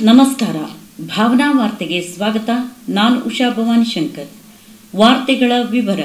ನಮಸ್ಕಾರ ಭಾವನಾ ವಾರ್ತೆಗೆ ಸ್ವಾಗತ ನಾನು ಉಷಾ ಭವಾನಿ ಶಂಕರ್ ವಾರ್ತೆಗಳ ವಿವರ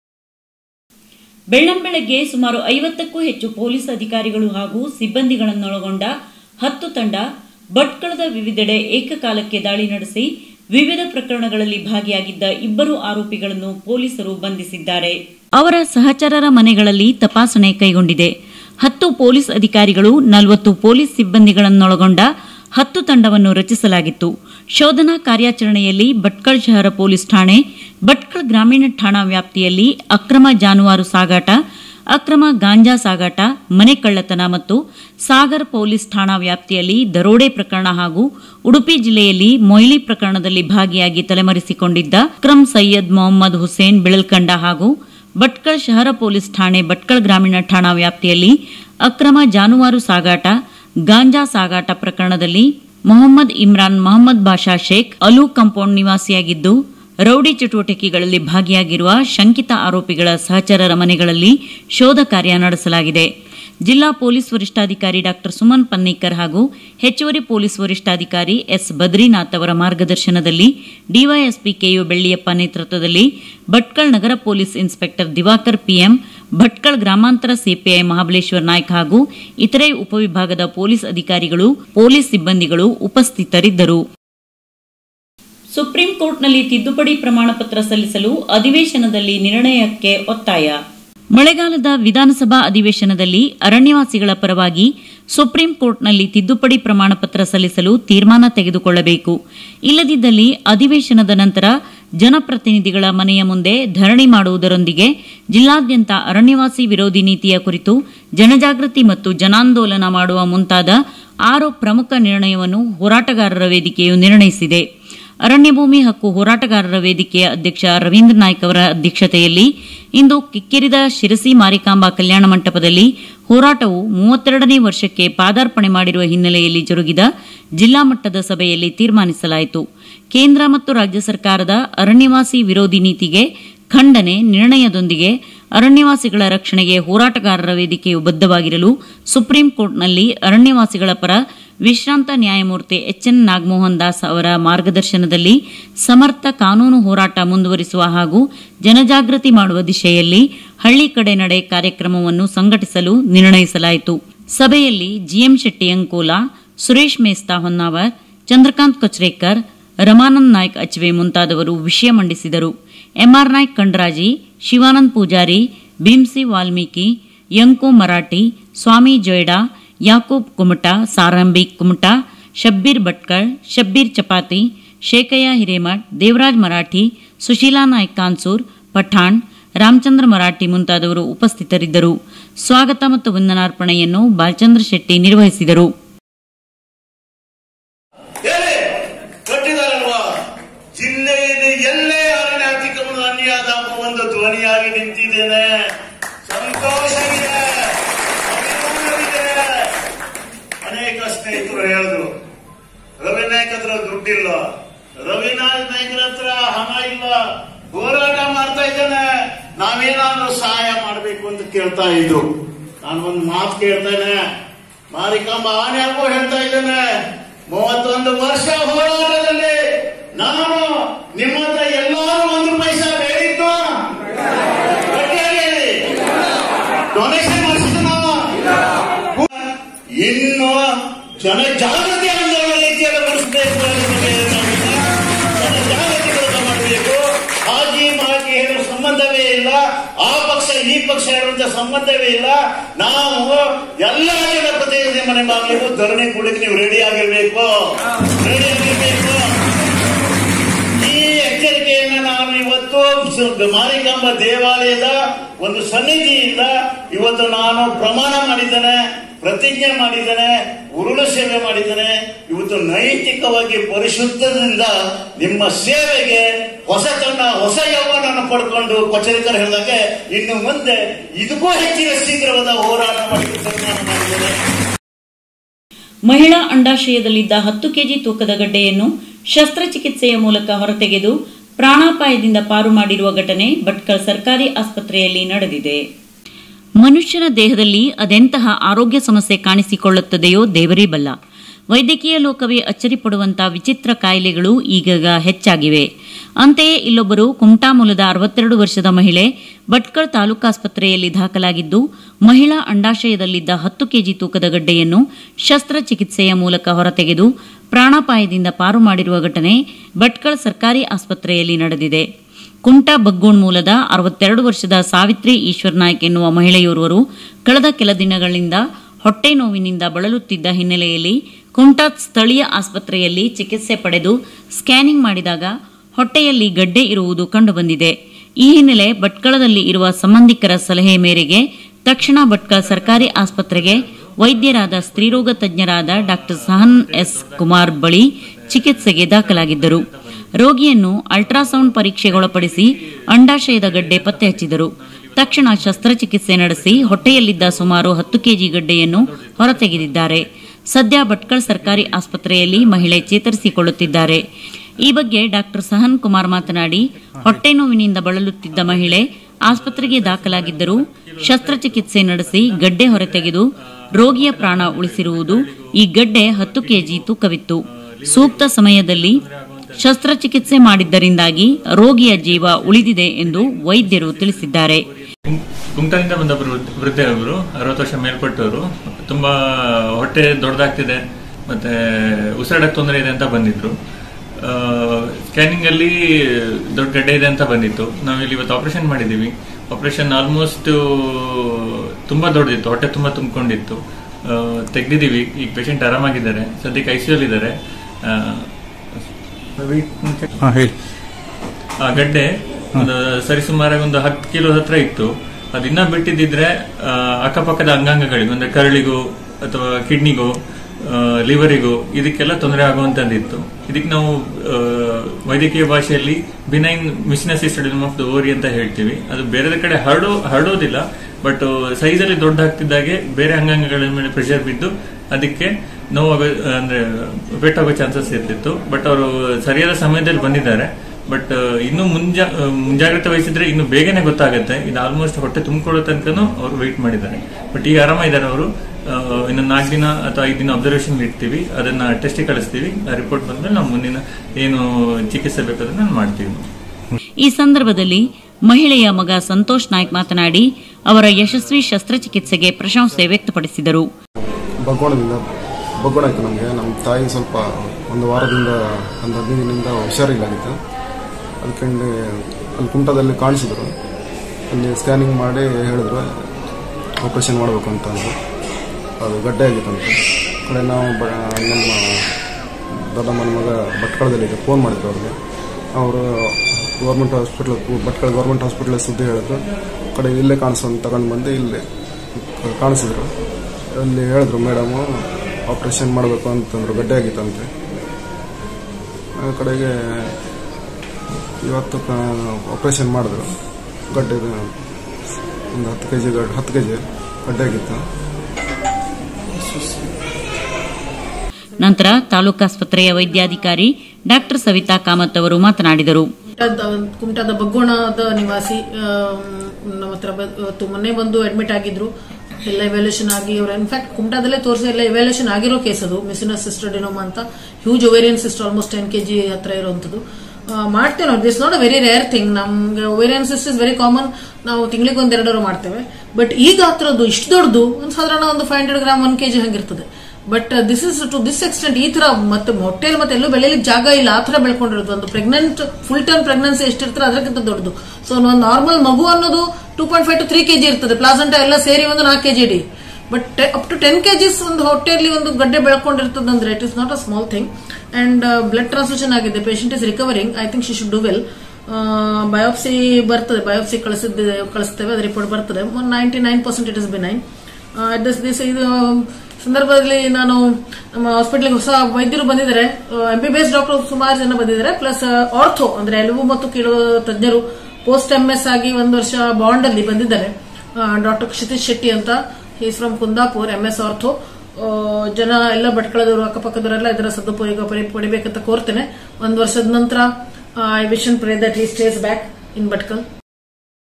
ಬೆಳ್ಳಂಬೆಳಗ್ಗೆ ಸುಮಾರು ಐವತ್ತಕ್ಕೂ ಹೆಚ್ಚು ಪೊಲೀಸ್ ಅಧಿಕಾರಿಗಳು ಹಾಗೂ ಸಿಬ್ಬಂದಿಗಳನ್ನೊಳಗೊಂಡ ಹತ್ತು ತಂಡ ಭಟ್ಕಳದ ವಿವಿಧೆಡೆ ಏಕಕಾಲಕ್ಕೆ ದಾಳಿ ನಡೆಸಿ ವಿವಿಧ ಪ್ರಕರಣಗಳಲ್ಲಿ ಭಾಗಿಯಾಗಿದ್ದ ಇಬ್ಬರು ಆರೋಪಿಗಳನ್ನು ಪೊಲೀಸರು ಬಂಧಿಸಿದ್ದಾರೆ ಅವರ ಸಹಚರರ ಮನೆಗಳಲ್ಲಿ ತಪಾಸಣೆ ಕೈಗೊಂಡಿದೆ ಹತ್ತು ಪೊಲೀಸ್ ಅಧಿಕಾರಿಗಳು ನಲವತ್ತು ಪೊಲೀಸ್ ಸಿಬ್ಬಂದಿಗಳನ್ನೊಳಗೊಂಡ ಹತ್ತು ತಂಡವನ್ನು ರಚಿಸಲಾಗಿತ್ತು ಶೋಧನಾ ಕಾರ್ಯಾಚರಣೆಯಲ್ಲಿ ಭಟ್ಕಳ ಶಹರ ಪೊಲೀಸ್ ಠಾಣೆ ಭಟ್ಕಳ ಗ್ರಾಮೀಣ ಠಾಣಾ ವ್ಯಾಪ್ತಿಯಲ್ಲಿ ಅಕ್ರಮ ಜಾನುವಾರು ಸಾಗಾಟ ಅಕ್ರಮ ಗಾಂಜಾ ಸಾಗಾಟ ಮನೆ ಕಳ್ಳತನ ಮತ್ತು ಸಾಗರ್ ಪೊಲೀಸ್ ಠಾಣಾ ವ್ಯಾಪ್ತಿಯಲ್ಲಿ ದರೋಡೆ ಪ್ರಕರಣ ಹಾಗೂ ಉಡುಪಿ ಜಿಲ್ಲೆಯಲ್ಲಿ ಮೊಯ್ಲಿ ಪ್ರಕರಣದಲ್ಲಿ ಭಾಗಿಯಾಗಿ ತಲೆಮರೆಸಿಕೊಂಡಿದ್ದ ಅಕ್ರಮ್ ಸೈಯದ್ ಮೊಹಮ್ಮದ್ ಹುಸೇನ್ ಬಿಳಲ್ಕಂಡ ಹಾಗೂ ಭಟ್ಕಳ ಶಹರ ಪೊಲೀಸ್ ಠಾಣೆ ಭಟ್ಕಳ ಗ್ರಾಮೀಣ ಠಾಣಾ ವ್ಯಾಪ್ತಿಯಲ್ಲಿ ಅಕ್ರಮ ಜಾನುವಾರು ಸಾಗಾಟ ಗಾಂಜಾ ಸಾಗಾಟ ಪ್ರಕರಣದಲ್ಲಿ ಮೊಹಮ್ಮದ್ ಇಮ್ರಾನ್ ಮೊಹಮ್ಮದ್ ಬಾಷಾ ಶೇಖ್ ಅಲು ಕಾಂಪೌಂಡ್ ನಿವಾಸಿಯಾಗಿದ್ದು ರೌಡಿ ಚಟುವಟಿಕೆಗಳಲ್ಲಿ ಭಾಗಿಯಾಗಿರುವ ಶಂಕಿತ ಆರೋಪಿಗಳ ಸಹಚರರ ಮನೆಗಳಲ್ಲಿ ಶೋಧ ಕಾರ್ಯ ನಡೆಸಲಾಗಿದೆ ಜಿಲ್ಲಾ ಪೊಲೀಸ್ ವರಿಷ್ಠಾಧಿಕಾರಿ ಡಾಕ್ಟರ್ ಸುಮನ್ ಪನ್ನೇಕರ್ ಹಾಗೂ ಹೆಚ್ಚುವರಿ ಪೊಲೀಸ್ ವರಿಷ್ಠಾಧಿಕಾರಿ ಎಸ್ ಬದ್ರಿನಾಥ್ ಅವರ ಮಾರ್ಗದರ್ಶನದಲ್ಲಿ ಡಿವೈಎಸ್ಪಿ ಕೆಯು ಬೆಳ್ಳಿಯಪ್ಪ ನೇತೃತ್ವದಲ್ಲಿ ಭಟ್ಕಳ ನಗರ police inspector Diwakar PM Bhatkal ಗ್ರಾಮಾಂತರ ಸಿಪಿಐ ಮಹಾಬಲೇಶ್ವರ್ ನಾಯ್ಕ್ ಹಾಗೂ ಇತರೆ ಉಪವಿಭಾಗದ ಪೊಲೀಸ್ ಅಧಿಕಾರಿಗಳು ಪೊಲೀಸ್ ಸಿಬ್ಬಂದಿಗಳು ಉಪಸ್ಥಿತರಿದ್ದರು ಸುಪ್ರೀಂ ಕೋರ್ಟ್ನಲ್ಲಿ ತಿದ್ದುಪಡಿ ಪ್ರಮಾಣ ಪತ್ರ ಸಲ್ಲಿಸಲು ಅಧಿವೇಶನದಲ್ಲಿ ನಿರ್ಣಯಕ್ಕೆ ಒತ್ತಾಯ ಮಳೆಗಾಲದ ವಿಧಾನಸಭಾ ಅಧಿವೇಶನದಲ್ಲಿ ಅರಣ್ಯವಾಸಿಗಳ ಪರವಾಗಿ ಸುಪ್ರೀಂ ಕೋರ್ಟ್ನಲ್ಲಿ ತಿದ್ದುಪಡಿ ಪ್ರಮಾಣ ಪತ್ರ ಸಲ್ಲಿಸಲು ತೀರ್ಮಾನ ತೆಗೆದುಕೊಳ್ಳಬೇಕು ಇಲ್ಲದಿದ್ದಲ್ಲಿ ಅಧಿವೇಶನದ ನಂತರ ಜನಪ್ರತಿನಿಧಿಗಳ ಮನೆಯ ಮುಂದೆ ಧರಣಿ ಮಾಡುವುದರೊಂದಿಗೆ ಜಿಲ್ಲಾದ್ಯಂತ ಅರಣ್ಯವಾಸಿ ವಿರೋಧಿ ನೀತಿಯ ಕುರಿತು ಜನಜಾಗೃತಿ ಮತ್ತು ಜನಾಂದೋಲನ ಮಾಡುವ ಮುಂತಾದ ಆರು ಪ್ರಮುಖ ನಿರ್ಣಯವನ್ನು ಹೋರಾಟಗಾರರ ವೇದಿಕೆಯು ನಿರ್ಣಯಿಸಿದೆ ಅರಣ್ಯ ಭೂಮಿ ಹಕ್ಕು ಹೋರಾಟಗಾರರ ವೇದಿಕೆಯ ಅಧ್ಯಕ್ಷ ರವೀಂದ್ರ ನಾಯ್ಕ್ ಅವರ ಅಧ್ಯಕ್ಷತೆಯಲ್ಲಿ ಇಂದು ಕಿಕ್ಕಿರಿದ ಶಿರಸಿ ಮಾರಿಕಾಂಬಾ ಕಲ್ಯಾಣ ಮಂಟಪದಲ್ಲಿ ಹೋರಾಟವು ಮೂವತ್ತೆರಡನೇ ವರ್ಷಕ್ಕೆ ಪಾದಾರ್ಪಣೆ ಮಾಡಿರುವ ಹಿನ್ನೆಲೆಯಲ್ಲಿ ಜರುಗಿದ ಜಿಲ್ಲಾ ಮಟ್ಟದ ಸಭೆಯಲ್ಲಿ ತೀರ್ಮಾನಿಸಲಾಯಿತು ಕೇಂದ್ರ ಮತ್ತು ರಾಜ್ಯ ಸರ್ಕಾರದ ಅರಣ್ಯವಾಸಿ ವಿರೋಧಿ ನೀತಿಗೆ ಖಂಡನೆ ನಿರ್ಣಯದೊಂದಿಗೆ ಅರಣ್ಯವಾಸಿಗಳ ರಕ್ಷಣೆಗೆ ಹೋರಾಟಗಾರರ ವೇದಿಕೆಯು ಬದ್ಧವಾಗಿರಲು ಸುಪ್ರೀಂ ಕೋರ್ಟ್ನಲ್ಲಿ ಅರಣ್ಯವಾಸಿಗಳ ಪರ ವಿಶ್ರಾಂತ ನ್ಯಾಯಮೂರ್ತಿ ಎಚ್ಎನ್ ನಾಗಮೋಹನ್ ದಾಸ್ ಅವರ ಮಾರ್ಗದರ್ಶನದಲ್ಲಿ ಸಮರ್ಥ ಕಾನೂನು ಹೋರಾಟ ಮುಂದುವರಿಸುವ ಹಾಗೂ ಜನಜಾಗೃತಿ ಮಾಡುವ ದಿಶೆಯಲ್ಲಿ ಹಳ್ಳಿ ಕಡೆ ನಡೆ ಕಾರ್ಯಕ್ರಮವನ್ನು ಸಂಘಟಿಸಲು ನಿರ್ಣಯಿಸಲಾಯಿತು ಸಭೆಯಲ್ಲಿ ಜಿಎಂ ಶೆಟ್ಟಿ ಅಂಕೋಲಾ ಸುರೇಶ್ ಮೇಸ್ತಾ ಹೊನ್ನಾವರ್ ಚಂದ್ರಕಾಂತ್ ಕೊಚ್ರೇಕರ್ ರಮಾನಂದ್ ನಾಯ್ಕ್ ಅಚ್ವೆ ಮುಂತಾದವರು ವಿಷಯ ಮಂಡಿಸಿದರು ಎಂಆರ್ ನಾಯ್ಕ್ ಕಂಡ್ರಾಜಿ ಶಿವಾನಂದ್ ಪೂಜಾರಿ ಭೀಮ್ಸಿ ವಾಲ್ಮೀಕಿ ಯಂಕು ಮರಾಠಿ ಸ್ವಾಮಿ ಜೊಯ್ಡಾ ಯಾಕೂಬ್ ಕುಮಟಾ ಸಾರಂಬಿ ಕುಮಟಾ ಶಬ್ಬೀರ್ ಭಟ್ಕಳ್ ಶಬ್ಬೀರ್ ಚಪಾತಿ ಶೇಖಯ್ಯ ಹಿರೇಮಠ್ ದೇವರಾಜ್ ಮರಾಠಿ ಸುಶೀಲಾ ನಾಯ್ಕ್ ಕಾನ್ಸೂರ್ ಪಠಾಣ್ ರಾಮಚಂದ್ರ ಮರಾಠಿ ಮುಂತಾದವರು ಉಪಸ್ಥಿತರಿದ್ದರು ಸ್ವಾಗತ ಮತ್ತು ವಂದನಾರ್ಪಣೆಯನ್ನು ಬಾಲಚಂದ್ರ ಶೆಟ್ಟಿ ನಿರ್ವಹಿಸಿದರು ಹೇಳಿ ಕಟ್ಟಿದಾರಲ್ವಾ ಜಿಲ್ಲೆಯಲ್ಲಿ ಎಲ್ಲೇ ಅರಣ್ಯ ಅತಿಕ್ರಮಣ ಅನ್ಯಾದ ಒಂದು ಧ್ವನಿಯಾಗಿ ನಿಂತಿದ್ದೇನೆ ಸಂತೋಷವಿದೆ ಅಭಿಮಾನವಿದೆ ಅನೇಕ ಸ್ನೇಹಿತರು ಹೇಳಿದ್ರು ರವಿ ನಾಯ್ಕ ಹತ್ರ ದುಡ್ಡಿಲ್ಲ ರವಿನಾಥ್ ನಾಯ್ಕರ ಹತ್ರ ಹಣ ಇಲ್ಲ ಹೋರಾಟ ಮಾಡ್ತಾ ಇದ್ದಾನೆ ನಾವೇನಾದ್ರೂ ಸಹಾಯ ಮಾಡಬೇಕು ಅಂತ ಕೇಳ್ತಾ ಇದ್ರು ನಾನು ಒಂದು ಮಾತು ಕೇಳ್ತೇನೆ ಮಾರಿಕಾಂಬ ಆನೆಗೂ ಹೇಳ್ತಾ ಇದ್ದೇನೆ ಮೂವತ್ತೊಂದು ವರ್ಷ ಹೋರಾಟದಲ್ಲಿ ನಾನು ನಿಮ್ಮ ಹತ್ರ ಎಲ್ಲಾರು ಒಂದು ಪೈಸಾ ಬೇಡಿದ್ದು ಗಟ್ಟಿಯಾಗಿ ಹೇಳಿ ಡೊನೇಷನ್ ಮಾಡಿಸಿದ್ದು ನಾವು ಇನ್ನು ಜನಜಾಗೃತಿ ಆಂದೋಲನ ರೀತಿಯಲ್ಲಿ ನಡೆಸಬೇಕು ಜನಜಾಗೃತಿಗಳನ್ನು ಮಾಡಬೇಕು ಹಾಗೆ ಮಾಗಿ ಹೇಳುವ ಸಂಬಂಧವೇ ಇಲ್ಲ ಆ ಪಕ್ಷ ಈ ಪಕ್ಷ ಹೇಳುವಂತ ಸಂಬಂಧವೇ ಇಲ್ಲ ನಾವು ಎಲ್ಲ ಜನಪ್ರತಿನಿಧಿ ಮನೆ ಬಾಗಿಲು ಧರಣಿ ಕೊಡ್ಲಿಕ್ಕೆ ನೀವು ರೆಡಿ ಆಗಿರ್ಬೇಕು ರೆಡಿ ಆಗಿರ್ಬೇಕು ಈ ಎಚ್ಚರಿಕೆಯನ್ನ ನಾನು ಇವತ್ತು ಸ- ಮಾರಿಕಾಂಬ ದೇವಾಲಯದ ಒಂದು ಸನ್ನಿಧಿಯಿಂದ ಇವತ್ತು ನಾನು ಪ್ರಮಾಣ ಮಾಡಿದ್ದೇನೆ ಪ್ರತಿಜ್ಞೆ ಮಾಡಿದ್ದೇನೆ ಉರುಳು ಸೇವೆ ಮಾಡಿದ್ದೇನೆ ಇವತ್ತು ನೈತಿಕವಾಗಿ ಪರಿಶುದ್ಧದಿಂದ ನಿಮ್ಮ ಸೇವೆಗೆ ಹೊಸತನ ಹೊಸ ಯೌವನವನ್ನು ಪಡ್ಕೊಂಡು ಕೊಚರಿಕರ್ ಹೇಳಿದಾಗೆ ಇನ್ನು ಮುಂದೆ ಇದಕ್ಕೂ ಹೆಚ್ಚಿನ ಶೀಘ್ರವಾದ ಹೋರಾಟ ಮಾಡಲಿಕ್ಕೆ ತೀರ್ಮಾನ ಮಾಡಿದ್ದೇನೆ ಮಹಿಳಾ ಅಂಡಾಶಯದಲ್ಲಿದ್ದ ಹತ್ತು ಕೆಜಿ ತೂಕದ ಗಡ್ಡೆಯನ್ನು ಶಸ್ತ್ರಚಿಕಿತ್ಸೆಯ ಮೂಲಕ ಹೊರತೆಗೆದು ಪ್ರಾಣಾಪಾಯದಿಂದ ಪಾರು ಮಾಡಿರುವ ಘಟನೆ ಭಟ್ಕಳ ಸರ್ಕಾರಿ ಆಸ್ಪತ್ರೆಯಲ್ಲಿ ನಡೆದಿದೆ ಮನುಷ್ಯನ ದೇಹದಲ್ಲಿ ಅದೆಂತಹ ಆರೋಗ್ಯ ಸಮಸ್ಯೆ ಕಾಣಿಸಿಕೊಳ್ಳುತ್ತದೆಯೋ ದೇವರೇ ಬಲ್ಲ ವೈದ್ಯಕೀಯ ಲೋಕವೇ ಅಚ್ಚರಿಪಡುವಂಥ ವಿಚಿತ್ರ ಕಾಯಿಲೆಗಳು ಈಗೀಗ ಹೆಚ್ಚಾಗಿವೆ ಅಂತೆಯೇ ಇಲ್ಲೊಬ್ಬರು ಕುಮಟಾ ಮೂಲದ ಅರವತ್ತೆರಡು ವರ್ಷದ ಮಹಿಳೆ ಭಟ್ಕಳ ತಾಲೂಕಾಸ್ಪತ್ರೆಯಲ್ಲಿ ದಾಖಲಾಗಿದ್ದು ಮಹಿಳಾ ಅಂಡಾಶಯದಲ್ಲಿದ್ದ ಹತ್ತು ಕೆಜಿ ತೂಕದ ಗಡ್ಡೆಯನ್ನು ಶಸ್ತ್ರಚಿಕಿತ್ಸೆಯ ಮೂಲಕ ಹೊರತೆಗೆದು ಪ್ರಾಣಾಪಾಯದಿಂದ ಪಾರು ಮಾಡಿರುವ ಘಟನೆ ಭಟ್ಕಳ ಸರ್ಕಾರಿ ಆಸ್ಪತ್ರೆಯಲ್ಲಿ ನಡೆದಿದೆ ಕುಮಟಾ ಬಗ್ಗೋಣ್ ಮೂಲದ ಅರವತ್ತೆರಡು ವರ್ಷದ ಸಾವಿತ್ರಿ ಈಶ್ವರ್ ನಾಯ್ಕ್ ಎನ್ನುವ ಮಹಿಳೆಯೋರ್ವರು ಕಳೆದ ಕೆಲ ದಿನಗಳಿಂದ ಹೊಟ್ಟೆ ನೋವಿನಿಂದ ಬಳಲುತ್ತಿದ್ದ ಹಿನ್ನೆಲೆಯಲ್ಲಿ ಕುಮಟಾ ಸ್ಥಳೀಯ ಆಸ್ಪತ್ರೆಯಲ್ಲಿ ಚಿಕಿತ್ಸೆ ಪಡೆದು ಸ್ಕ್ಯಾನಿಂಗ್ ಮಾಡಿದಾಗ ಹೊಟ್ಟೆಯಲ್ಲಿ ಗಡ್ಡೆ ಇರುವುದು ಕಂಡುಬಂದಿದೆ ಈ ಹಿನ್ನೆಲೆ ಭಟ್ಕಳದಲ್ಲಿ ಇರುವ ಸಂಬಂಧಿಕರ ಸಲಹೆ ಮೇರೆಗೆ ತಕ್ಷಣ ಭಟ್ಕಳ ಸರ್ಕಾರಿ ಆಸ್ಪತ್ರೆಗೆ ವೈದ್ಯರಾದ ಸ್ತ್ರೀರೋಗ ತಜ್ಞರಾದ ಡಾಕ್ಟರ್ ಸಹನ್ ಎಸ್ ಕುಮಾರ್ ಬಳಿ ಚಿಕಿತ್ಸೆಗೆ ದಾಖಲಾಗಿದ್ದರು ರೋಗಿಯನ್ನು ಅಲ್ಟ್ರಾಸೌಂಡ್ ಪರೀಕ್ಷೆಗೊಳಪಡಿಸಿ ಅಂಡಾಶಯದ ಗಡ್ಡೆ ಪತ್ತೆ ಹಚ್ಚಿದರು ತಕ್ಷಣ ಶಸ್ತ್ರಚಿಕಿತ್ಸೆ ನಡೆಸಿ ಹೊಟ್ಟೆಯಲ್ಲಿದ್ದ ಸುಮಾರು ಹತ್ತು ಕೆಜಿ ಗಡ್ಡೆಯನ್ನು ಹೊರತೆಗೆದಿದ್ದಾರೆ ಸದ್ಯ ಭಟ್ಕಳ ಸರ್ಕಾರಿ ಆಸ್ಪತ್ರೆಯಲ್ಲಿ ಮಹಿಳೆ ಚೇತರಿಸಿಕೊಳ್ಳುತ್ತಿದ್ದಾರೆ ಈ ಬಗ್ಗೆ ಡಾಕ್ಟರ್ ಸಹನ್ ಕುಮಾರ್ ಮಾತನಾಡಿ ಹೊಟ್ಟೆ ನೋವಿನಿಂದ ಬಳಲುತ್ತಿದ್ದ ಮಹಿಳೆ ಆಸ್ಪತ್ರೆಗೆ ದಾಖಲಾಗಿದ್ದರೂ ಶಸ್ತ್ರಚಿಕಿತ್ಸೆ ನಡೆಸಿ ಗಡ್ಡೆ ಹೊರತೆಗೆದು ರೋಗಿಯ ಪ್ರಾಣ ಉಳಿಸಿರುವುದು ಈ ಗಡ್ಡೆ ಹತ್ತು ಕೆಜಿ ತೂಕವಿತ್ತು ಸೂಕ್ತ ಸಮಯದಲ್ಲಿ ಶಸ್ತ್ರಚಿಕಿತ್ಸೆ ಮಾಡಿದ್ದರಿಂದಾಗಿ ರೋಗಿಯ ಜೀವ ಉಳಿದಿದೆ ಎಂದು ವೈದ್ಯರು ತಿಳಿಸಿದ್ದಾರೆ ಕುಂ- ಕುಮಟಾದಿಂದ ಬಂದ ವೃದ್ಧ- ವೃದ್ಧೆಯೊಬ್ಬರು ಅರವತ್ತು ವರ್ಷ ಮೇಲ್ಪಟ್ಟವರು ತುಂಬಾ ಹೊಟ್ಟೆ ದೊಡ್ಡದಾಗ್ತಿದೆ ಮತ್ತೆ ಉಸಿರಾಡಕ್ಕೆ ತೊಂದರೆ ಇದೆ ಅಂತ ಬಂದಿದ್ರು ಸ್ಕ್ಯಾನಿಂಗ್ ಅಲ್ಲಿ ದೊಡ್ಡ ಗಡ್ಡೆ ಇದೆ ಅಂತ ಬಂದಿತ್ತು ನಾವಿಲ್ಲಿ ಇವತ್ತು ಆಪರೇಷನ್ ಮಾಡಿದೀವಿ ಆಪರೇಷನ್ ಆಲ್ಮೋಸ್ಟ್ ತುಂಬಾ ದೊಡ್ಡದಿತ್ತು ಹೊಟ್ಟೆ ತುಂಬಾ ತುಂಬಿಕೊಂಡಿತ್ತು ತೆಗ್ದಿದೀವಿ ಈಗ ಪೇಷಂಟ್ ಆರಾಮಾಗಿದ್ದಾರೆ ಸದ್ಯಕ್ಕೆ ಐ ಸಿ ಇದ್ದಾರೆ ಹಾಂ ಹೇಳಿ ಆ ಗಡ್ಡೆ ಒಂದು ಸರಿಸುಮಾರಾಗಿ ಒಂದು ಹತ್ತು ಕಿಲೋ ಹತ್ರ ಇತ್ತು ಅದಿನ್ನ ಬಿಟ್ಟಿದ್ದಿದ್ರೆ ಆ, ಅಕ್ಕಪಕ್ಕದ ಅಂಗಾಂಗಗಳಿಗೂ ಅಂದ್ರೆ ಕರಳಿಗೂ ಅಥವಾ ಕಿಡ್ನಿಗೂ ಲಿವರಿಗೂ ಇದಕ್ಕೆಲ್ಲ ತೊಂದರೆ ಆಗುವಂತದ್ದಿತ್ತು ಇದಕ್ಕೆ ನಾವು ಆ, ವೈದ್ಯಕೀಯ ಭಾಷೆಯಲ್ಲಿ ಬಿನೈನ್ ಮಿಸ್ನಸಿಸ್ಟಡಿಸಮ್ ಆಫ್ ದ ಓರಿ ಅಂತ ಹೇಳ್ತೀವಿ ಅದು ಬೇರೆ ಕಡೆ ಹರಡೋ ಹರಡೋದಿಲ್ಲ ಬಟ್ ಸೈಜಲ್ಲಿ ದೊಡ್ಡದಾಗ್ತಿದ್ದಾಗೆ ಬೇರೆ ಅಂಗಾಂಗಗಳ ಮೇಲೆ ಪ್ರೆಷರ್ ಬಿದ್ದು ಅದಕ್ಕೆ ನೋವಾಗೋ ಅಂದ್ರೆ ಪೆಟ್ಟಾಗೋ ಚಾನ್ಸಸ್ ಇರ್ತಿತ್ತು ಬಟ್ ಅವರು ಸರಿಯಾದ ಸಮಯದಲ್ಲಿ ಬಂದಿದ್ದಾರೆ ಬಟ್ ಇನ್ನು ಮುಂಜಾ ಮುಂಜಾಗ್ರತೆ ವಹಿಸಿದ್ರೆ ಇನ್ನು ಬೇಗನೆ ಗೊತ್ತಾಗುತ್ತೆ ಇದು ಆಲ್ಮೋಸ್ಟ್ ಹೊಟ್ಟೆ ತುಂಬಿಕೊಳ್ಳೋ ತನಕನೂ ಅವರು ವೆಯ್ಟ್ ಮಾಡಿದ್ದಾರೆ ಬಟ್ ಈಗ ಆರಾಮಾಗಿದ್ದಾರೆ ಅವರು ಇನ್ನು ನಾಲ್ಕು ದಿನ ಅಥವಾ ಐದು ದಿನ ಅಬ್ಸರ್ವೇಷನ್ ಇಡ್ತೀವಿ ಅದನ್ನ ಟೆಸ್ಟಿಗೆ ಕಳಿಸ್ತೀವಿ ಆ ರಿಪೋರ್ಟ್ ಬಂದ್ಮೇಲೆ ನಾವು ಮುಂದಿನ ಏನು ಚಿಕಿತ್ಸೆ ಬೇಕಾದ್ರೆ ಮಾಡ್ತೀವಿ ಈ ಸಂದರ್ಭದಲ್ಲಿ ಮಹಿಳೆಯ ಮಗ ಸಂತೋಷ್ ನಾಯ್ಕ್ ಮಾತನಾಡಿ ಅವರ ಯಶಸ್ವಿ ಶಸ್ತ್ರಚಿಕಿತ್ಸೆಗೆ ಪ್ರಶಂಸೆ ವ್ಯಕ್ತಪಡಿಸಿದರು ಬಗ್ಗೋಣದಿಂದ ಬಗ್ಗೋಣ ಆಯಿತು ನಮಗೆ ನಮ್ಮ ತಾಯಿ ಸ್ವಲ್ಪ ಒಂದು ವಾರದಿಂದ ಒಂದು ಹದಿನೈದು ದಿನದಿಂದ ಹುಷಾರಿಲ್ಲಾಗಿತ್ತು ಅದಕ್ಕೆ ಅಲ್ಲಿ ಕುಮಟದಲ್ಲಿ ಕಾಣಿಸಿದ್ರು ಅಲ್ಲಿ ಸ್ಕ್ಯಾನಿಂಗ್ ಮಾಡಿ ಹೇಳಿದ್ರು ಆಪ್ರೇಷನ್ ಮಾಡಬೇಕು ಅಂತ ಅಂದ್ರು ಅದು ಗಡ್ಡೆ ಆಗಿತ್ತಂತ ಕಡೆ ನಾವು ಬ ನಮ್ಮ ದೊಡ್ಡಮ್ಮನ ಮಗ ಭಟ್ಕಳದಲ್ಲಿದೆ ಫೋನ್ ಮಾಡಿದ್ರು ಅವ್ರಿಗೆ ಅವರು government hospital Bhatkal government hospital ಸುದ್ದಿ ಹೇಳಿದ್ರು ಕಡೆ ಇಲ್ಲೇ ಕಾಣಿಸೋಂತ ತಗೊಂಡು ಬಂದು ಇಲ್ಲಿ ಕಾಣಿಸಿದ್ರು ಅಲ್ಲಿ ಹೇಳಿದ್ರು ಮೇಡಮು ಆಪ್ರೇಷನ್ ಮಾಡಬೇಕು ಅಂತಂದ್ರು ಗಡ್ಡೆ ಆಗಿತ್ತಂತೆ ಆ ಕಡೆಗೆ ಇವತ್ತು ಆಪ್ರೇಷನ್ ಮಾಡಿದ್ರು ಗಡ್ಡೆ ಒಂದು ಹತ್ತು ಕೆ ಜಿ ಹತ್ತು ಕೆ ಜಿ ಗಡ್ಡೆ ಆಗಿತ್ತು ನಂತರ ತಾಲೂಕಾಸ್ಪತ್ರೆಯ ವೈದ್ಯಾಧಿಕಾರಿ ಡಾಕ್ಟರ್ ಸವಿತಾ ಕಾಮತ್ ಅವರು ಮಾತನಾಡಿದರು ಕುಮಟಾದ ಕುಮಟಾದ ಬಗ್ಗೋಣದ ನಿವಾಸಿ ಆಮ್, ನಮ್ಮ ಹತ್ರ ಬ- ಇವತ್ತು ಮೊನ್ನೆ ಬಂದು ಅಡ್ಮಿಟ್ ಆಗಿದ್ರು ಎಲ್ಲ ಇವ್ಯಾಲ್ಯೂಷನ್ ಆಗಿ ಅವ್ರು ಇನ್ಫ್ಯಾಕ್ಟ್ ಕುಮಟಾದಲ್ಲೇ ತೋರಿಸಿ ಎಲ್ಲ ಇವ್ಯಾಲ್ಯೂಷನ್ ಆಗಿರೋ ಕೇಸ್ ಅದು ಮಿಸಿನಸ್ ಸಿಸ್ಟರ್ಡಿನೋಮಾ ಅಂತ huge ovarian cyst almost ten K G ಹತ್ರ ಇರುವಂಥದ್ದು ಆ, ಮಾಡ್ತೇವೆ ನಾವು this not a very rare thing ನಮ್ಗೆ ovarian cyst is very common ನಾವು ತಿಂಗಳಿಗೆ ಒಂದ್ ಎರಡರು ಮಾಡ್ತೇವೆ ಬಟ್ ಈಗ ಹತ್ರದ್ದು ಇಷ್ಟು ದೊಡ್ಡದು ಒಂದು ಸಾಧಾರಣ ಒಂದು five hundred gram one KG ಹಂಗಿರ್ತದೆ but this is to this extent ಈ ತರ ಮತ್ತೆ ಹೊಟ್ಟೆಲಿ ಮತ್ತೆ ಎಲ್ಲೂ ಬೆಳೆಯಲಿಕ್ಕೆ ಜಾಗ ಇಲ್ಲ ಆ ತರ ಬೆಳ್ಕೊಂಡಿರೋದು ಒಂದು ಪ್ರೆಗ್ನೆಂಟ್ ಫುಲ್ ಟರ್ಮ್ ಪ್ರೆಗ್ನೆನ್ಸಿ ಎಷ್ಟಿರ್ತದೆ ಅದಕ್ಕಿಂತ ದೊಡ್ಡದು ಸೊ ಒಂದು ನಾರ್ಮಲ್ ಮಗು ಅನ್ನೋದು two point five to three KG ಇರ್ತದೆ ಪ್ಲಾಸಂಟ ಎಲ್ಲ ಸೇರಿ ಒಂದು ನಾಲ್ಕು ಕೆಜಿ ಇಡಿ but up to ten KGs ಒಂದು ಹೊಟ್ಟೆಯಲ್ಲಿ ಒಂದು ಗಡ್ಡೆ ಬೆಳ್ಕೊಂಡಿರ್ತದೆ ಅಂದ್ರೆ it is not a small thing and blood transfusion ಆಗಿದೆ patient is recovering I think she should do well biopsy ಬರ್ತದೆ ಬಯೋಪ್ಸಿ ಕಳಿಸಿದ್ದೆ ಕಳಿಸ್ತೇವೆ ಅದು ರಿಪೋರ್ಟ್ ಬರ್ತದೆ ninety nine percent it is benign this this ಇದು ಸಂದರ್ಭದಲ್ಲಿ ನಾನು ನಮ್ಮ ಹಾಸ್ಪಿಟಲ್ಗೆ ಹೊಸ ವೈದ್ಯರು ಬಂದಿದ್ದಾರೆ M B B S doctor ಸುಮಾರು ಜನ ಬಂದಿದ್ದಾರೆ ಪ್ಲಸ್ ಆರ್ಥೋ ಅಂದ್ರೆ ಎಲುಬು ಮತ್ತು ಕೀಳು ತಜ್ಞರು ಪೋಸ್ಟ್ ಎಂ ಎಸ್ ಆಗಿ ಒಂದು ವರ್ಷ ಬಾಂಡ್ ಅಲ್ಲಿ ಬಂದಿದ್ದಾರೆ ಡಾಕ್ಟರ್ ಕ್ಷಿತೀಶ್ ಶೆಟ್ಟಿ ಅಂತ is from Kundapur M S ortho ಆ, ಜನ ಎಲ್ಲ ಭಟ್ಕಳದವರು ಅಕ್ಕಪಕ್ಕದವರೆಲ್ಲ ಇದರ ಸದುಪಯೋಗ ಪಡಿ- ಪಡಿಬೇಕಂತ ಕೋರ್ತೇನೆ ಒಂದು ವರ್ಷದ ನಂತರ I wish and pray that he stays back in Bhatkal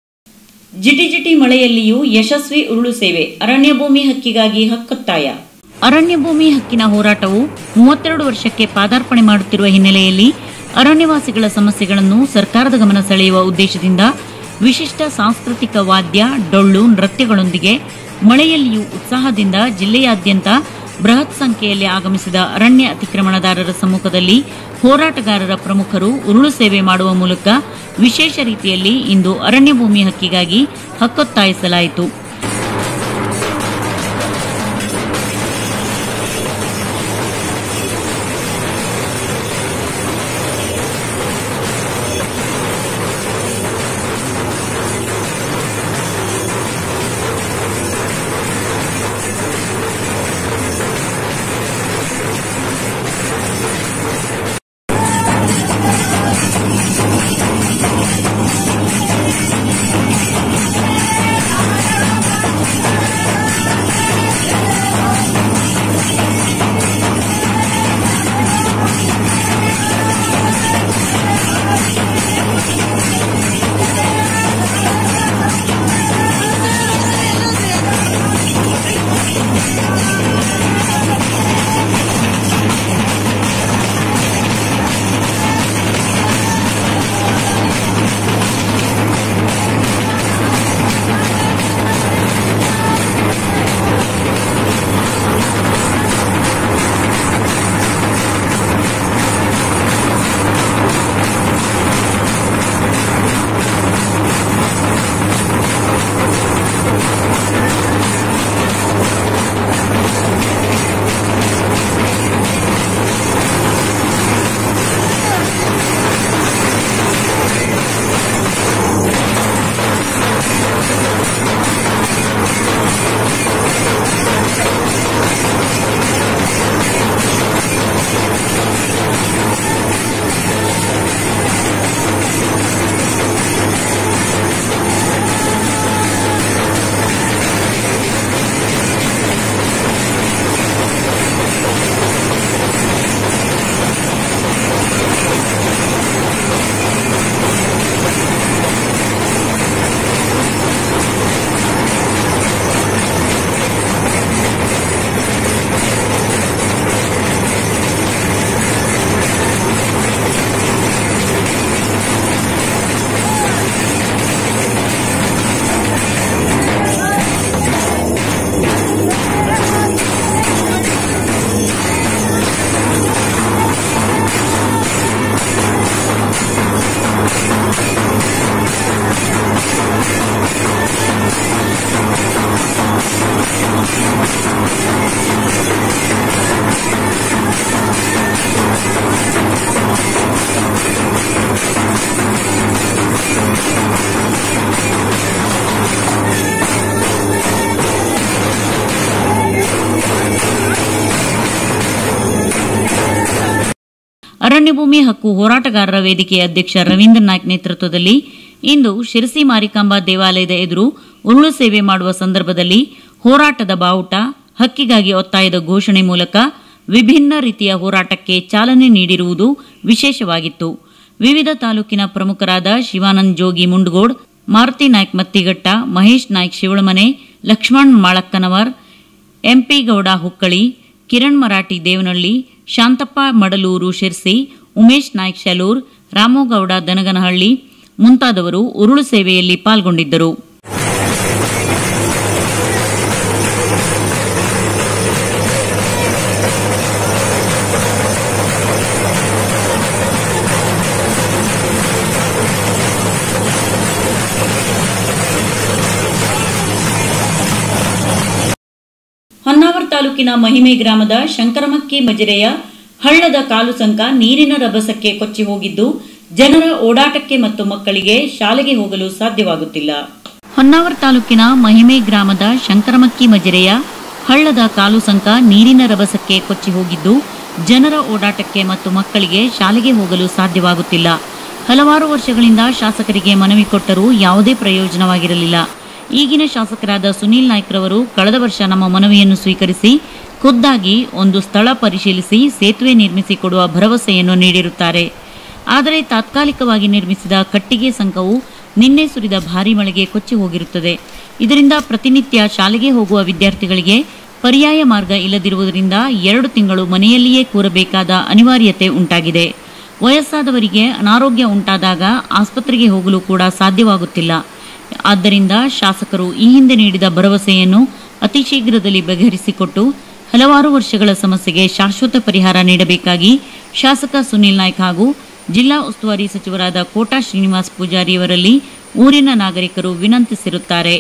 ಜಿಟಿ ಜಿಟಿ ಮಳೆಯಲ್ಲಿಯೂ ಯಶಸ್ವಿ ಉರುಳು ಸೇವೆ ಅರಣ್ಯ ಭೂಮಿ ಹಕ್ಕಿಗಾಗಿ ಹಕ್ಕೊತ್ತಾಯ ಅರಣ್ಯ ಭೂಮಿ ಹಕ್ಕಿನ ಹೋರಾಟವು ಮೂವತ್ತೆರಡು ವರ್ಷಕ್ಕೆ ಪಾದಾರ್ಪಣೆ ಮಾಡುತ್ತಿರುವ ಹಿನ್ನೆಲೆಯಲ್ಲಿ ಅರಣ್ಯವಾಸಿಗಳ ಸಮಸ್ಯೆಗಳನ್ನು ಸರ್ಕಾರದ ಗಮನ ಸೆಳೆಯುವ ಉದ್ದೇಶದಿಂದ ವಿಶಿಷ್ಟ ಸಾಂಸ್ಕೃತಿಕ ವಾದ್ಯ ಡೊಳ್ಳು ನೃತ್ಯಗಳೊಂದಿಗೆ ಮಳೆಯಲ್ಲಿಯೂ ಉತ್ಸಾಹದಿಂದ ಜಿಲ್ಲೆಯಾದ್ಯಂತ ಬೃಹತ್ ಸಂಖ್ಯೆಯಲ್ಲಿ ಆಗಮಿಸಿದ ಅರಣ್ಯ ಅತಿಕ್ರಮಣದಾರರ ಸಮ್ಮುಖದಲ್ಲಿ ಹೋರಾಟಗಾರರ ಪ್ರಮುಖರು ಉರುಳು ಸೇವೆ ಮಾಡುವ ಮೂಲಕ ವಿಶೇಷ ರೀತಿಯಲ್ಲಿ ಇಂದು ಅರಣ್ಯ ಭೂಮಿ ಹಕ್ಕಿಗಾಗಿ ಹಕ್ಕೊತ್ತಾಯಿಸಲಾಯಿತು ಅರಣ್ಯ ಭೂಮಿ ಹಕ್ಕು ಹೋರಾಟಗಾರರ ವೇದಿಕೆಯ ಅಧ್ಯಕ್ಷ ರವೀಂದ್ರ ನಾಯ್ಕ್ ನೇತೃತ್ವದಲ್ಲಿ ಇಂದು ಶಿರಸಿ ಮಾರಿಕಾಂಬಾ ದೇವಾಲಯದ ಎದುರು ಉರುಳು ಸೇವೆ ಮಾಡುವ ಸಂದರ್ಭದಲ್ಲಿ ಹೋರಾಟದ ಬಾವುಟ ಹಕ್ಕಿಗಾಗಿ ಒತ್ತಾಯದ ಘೋಷಣೆ ಮೂಲಕ ವಿಭಿನ್ನ ರೀತಿಯ ಹೋರಾಟಕ್ಕೆ ಚಾಲನೆ ನೀಡಿರುವುದು ವಿಶೇಷವಾಗಿತ್ತು ವಿವಿಧ ತಾಲೂಕಿನ ಪ್ರಮುಖರಾದ ಶಿವಾನಂದ್ ಜೋಗಿ ಮುಂಡಗೋಡ್ ಮಾರುತಿ ನಾಯ್ಕ್ ಮತ್ತಿಘಟ್ಟ ಮಹೇಶ್ ನಾಯ್ಕ್ ಶಿವಳಮನೆ ಲಕ್ಷ್ಮಣ್ ಮಾಳಕ್ಕನವರ್ ಎಂಪಿ ಗೌಡ ಹುಕ್ಕಳಿ ಕಿರಣ್ ಮರಾಠಿ ದೇವನಹಳ್ಳಿ ಶಾಂತಪ್ಪ ಮಡಲೂರು ಶಿರ್ಸಿ ಉಮೇಶ್ ನಾಯ್ಕ್ ಶಲೂರ್ ರಾಮೋಗೌಡ ದನಗನಹಳ್ಳಿ ಮುಂತಾದವರು ಉರುಳು ಸೇವೆಯಲ್ಲಿ ಪಾಲ್ಗೊಂಡಿದ್ದರು ಹೊನ್ನಾವರ ತಾಲೂಕಿನ ಮಹಿಮೆ ಗ್ರಾಮದ ಶಂಕರಮಕ್ಕಿ ಮಜಿರೆಯ ಹಳ್ಳದ ಕಾಲು ಸಂಕ ನೀರಿನ ರಭಸಕ್ಕೆ ಕೊಚ್ಚಿ ಹೋಗಿದ್ದು ಜನರ ಓಡಾಟಕ್ಕೆ ಮತ್ತು ಮಕ್ಕಳಿಗೆ ಶಾಲೆಗೆ ಹೋಗಲು ಸಾಧ್ಯವಾಗುತ್ತಿಲ್ಲ ಹೊನ್ನಾವರ ತಾಲೂಕಿನ ಮಹಿಮೆ ಗ್ರಾಮದ ಶಂಕರಮಕ್ಕಿ ಮಜಿರೆಯ ಹಳ್ಳದ ಕಾಲು ಸಂಕ ನೀರಿನ ರಭಸಕ್ಕೆ ಕೊಚ್ಚಿ ಹೋಗಿದ್ದು ಜನರ ಓಡಾಟಕ್ಕೆ ಮತ್ತು ಮಕ್ಕಳಿಗೆ ಶಾಲೆಗೆ ಹೋಗಲು ಸಾಧ್ಯವಾಗುತ್ತಿಲ್ಲ ಹಲವಾರು ವರ್ಷಗಳಿಂದ ಶಾಸಕರಿಗೆ ಮನವಿ ಕೊಟ್ಟರೂ ಯಾವುದೇ ಪ್ರಯೋಜನವಾಗಿರಲಿಲ್ಲ ಈಗಿನ ಶಾಸಕರಾದ ಸುನೀಲ್ ನಾಯ್ಕ್ರವರು ಕಳೆದ ವರ್ಷ ನಮ್ಮ ಮನವಿಯನ್ನು ಸ್ವೀಕರಿಸಿ ಖುದ್ದಾಗಿ ಒಂದು ಸ್ಥಳ ಪರಿಶೀಲಿಸಿ ಸೇತುವೆ ನಿರ್ಮಿಸಿ ಕೊಡುವ ಭರವಸೆಯನ್ನು ನೀಡಿರುತ್ತಾರೆ ಆದರೆ ತಾತ್ಕಾಲಿಕವಾಗಿ ನಿರ್ಮಿಸಿದ ಕಟ್ಟಿಗೆ ಸಂಘವು ನಿನ್ನೆ ಸುರಿದ ಭಾರೀ ಮಳೆಗೆ ಕೊಚ್ಚಿ ಹೋಗಿರುತ್ತದೆ ಇದರಿಂದ ಪ್ರತಿನಿತ್ಯ ಶಾಲೆಗೆ ಹೋಗುವ ವಿದ್ಯಾರ್ಥಿಗಳಿಗೆ ಪರ್ಯಾಯ ಮಾರ್ಗ ಇಲ್ಲದಿರುವುದರಿಂದ ಎರಡು ತಿಂಗಳು ಮನೆಯಲ್ಲಿಯೇ ಕೂರಬೇಕಾದ ಅನಿವಾರ್ಯತೆ ಉಂಟಾಗಿದೆ ವಯಸ್ಸಾದವರಿಗೆ ಅನಾರೋಗ್ಯ ಉಂಟಾದಾಗ ಆಸ್ಪತ್ರೆಗೆ ಹೋಗಲು ಕೂಡ ಸಾಧ್ಯವಾಗುತ್ತಿಲ್ಲ ಆದ್ದರಿಂದ ಶಾಸಕರು ಈ ಹಿಂದೆ ನೀಡಿದ ಭರವಸೆಯನ್ನು ಅತಿ ಶೀಘ್ರದಲ್ಲಿ ಬಗೆಹರಿಸಿಕೊಟ್ಟು ಹಲವಾರು ವರ್ಷಗಳ ಸಮಸ್ಯೆಗೆ ಶಾಶ್ವತ ಪರಿಹಾರ ನೀಡಬೇಕಾಗಿ ಶಾಸಕ ಸುನಿಲ್ ನಾಯ್ಕ್ ಹಾಗೂ ಜಿಲ್ಲಾ ಉಸ್ತುವಾರಿ ಸಚಿವರಾದ ಕೋಟಾ ಶ್ರೀನಿವಾಸ್ ಪೂಜಾರಿಯವರಲ್ಲಿ ಊರಿನ ನಾಗರಿಕರು ವಿನಂತಿಸಿರುತ್ತಾರೆ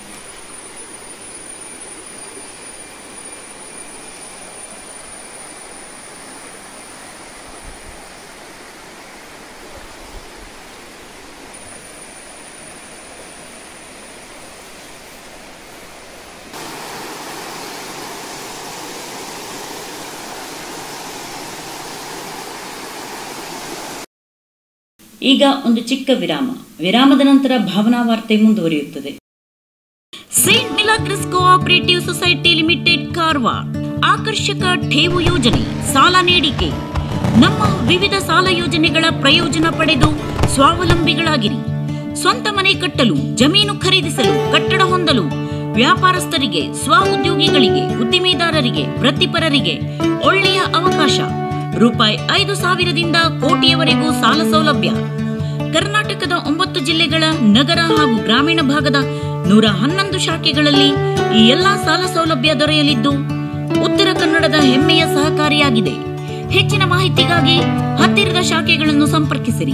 ಈಗ ಒಂದು ಚಿಕ್ಕ ವಿರಾಮ ವಿರಾಮದ ನಂತರ ಭಾವನಾ ವಾರ್ತೆ ಮುಂದುವರಿಯುತ್ತದೆ saint Milagres cooperative society limited Karwar ಆಕರ್ಷಕ ಠೇವು ಯೋಜನೆ ಸಾಲ ನೀಡಿಕೆ ನಮ್ಮ ವಿವಿಧ ಸಾಲ ಯೋಜನೆಗಳ ಪ್ರಯೋಜನ ಪಡೆದು ಸ್ವಾವಲಂಬಿಗಳಾಗಿರಿ ಸ್ವಂತ ಮನೆ ಕಟ್ಟಲು ಜಮೀನು ಖರೀದಿಸಲು ಕಟ್ಟಡ ಹೊಂದಲು ವ್ಯಾಪಾರಸ್ಥರಿಗೆ ಸ್ವ ಉದ್ಯೋಗಿಗಳಿಗೆ ಉದ್ದಿಮೆದಾರರಿಗೆ ವೃತ್ತಿಪರರಿಗೆ ಒಳ್ಳೆಯ ಅವಕಾಶ ರೂಪಾಯಿ ಐದು ಸಾವಿರದಿಂದ ಕೋಟಿಯವರೆಗೂ ಸಾಲ ಸೌಲಭ್ಯ ಕರ್ನಾಟಕದ ಒಂಬತ್ತು ಜಿಲ್ಲೆಗಳ ನಗರ ಹಾಗೂ ಗ್ರಾಮೀಣ ಭಾಗದ ನೂರ ಹನ್ನೊಂದು ಶಾಖೆಗಳಲ್ಲಿ ಈ ಎಲ್ಲಾ ಸಾಲ ಸೌಲಭ್ಯ ದೊರೆಯಲಿದ್ದು ಉತ್ತರ ಕನ್ನಡದ ಹೆಮ್ಮೆಯ ಸಹಕಾರಿಯಾಗಿದೆ ಹೆಚ್ಚಿನ ಮಾಹಿತಿಗಾಗಿ ಹತ್ತಿರದ ಶಾಖೆಗಳನ್ನು ಸಂಪರ್ಕಿಸಿರಿ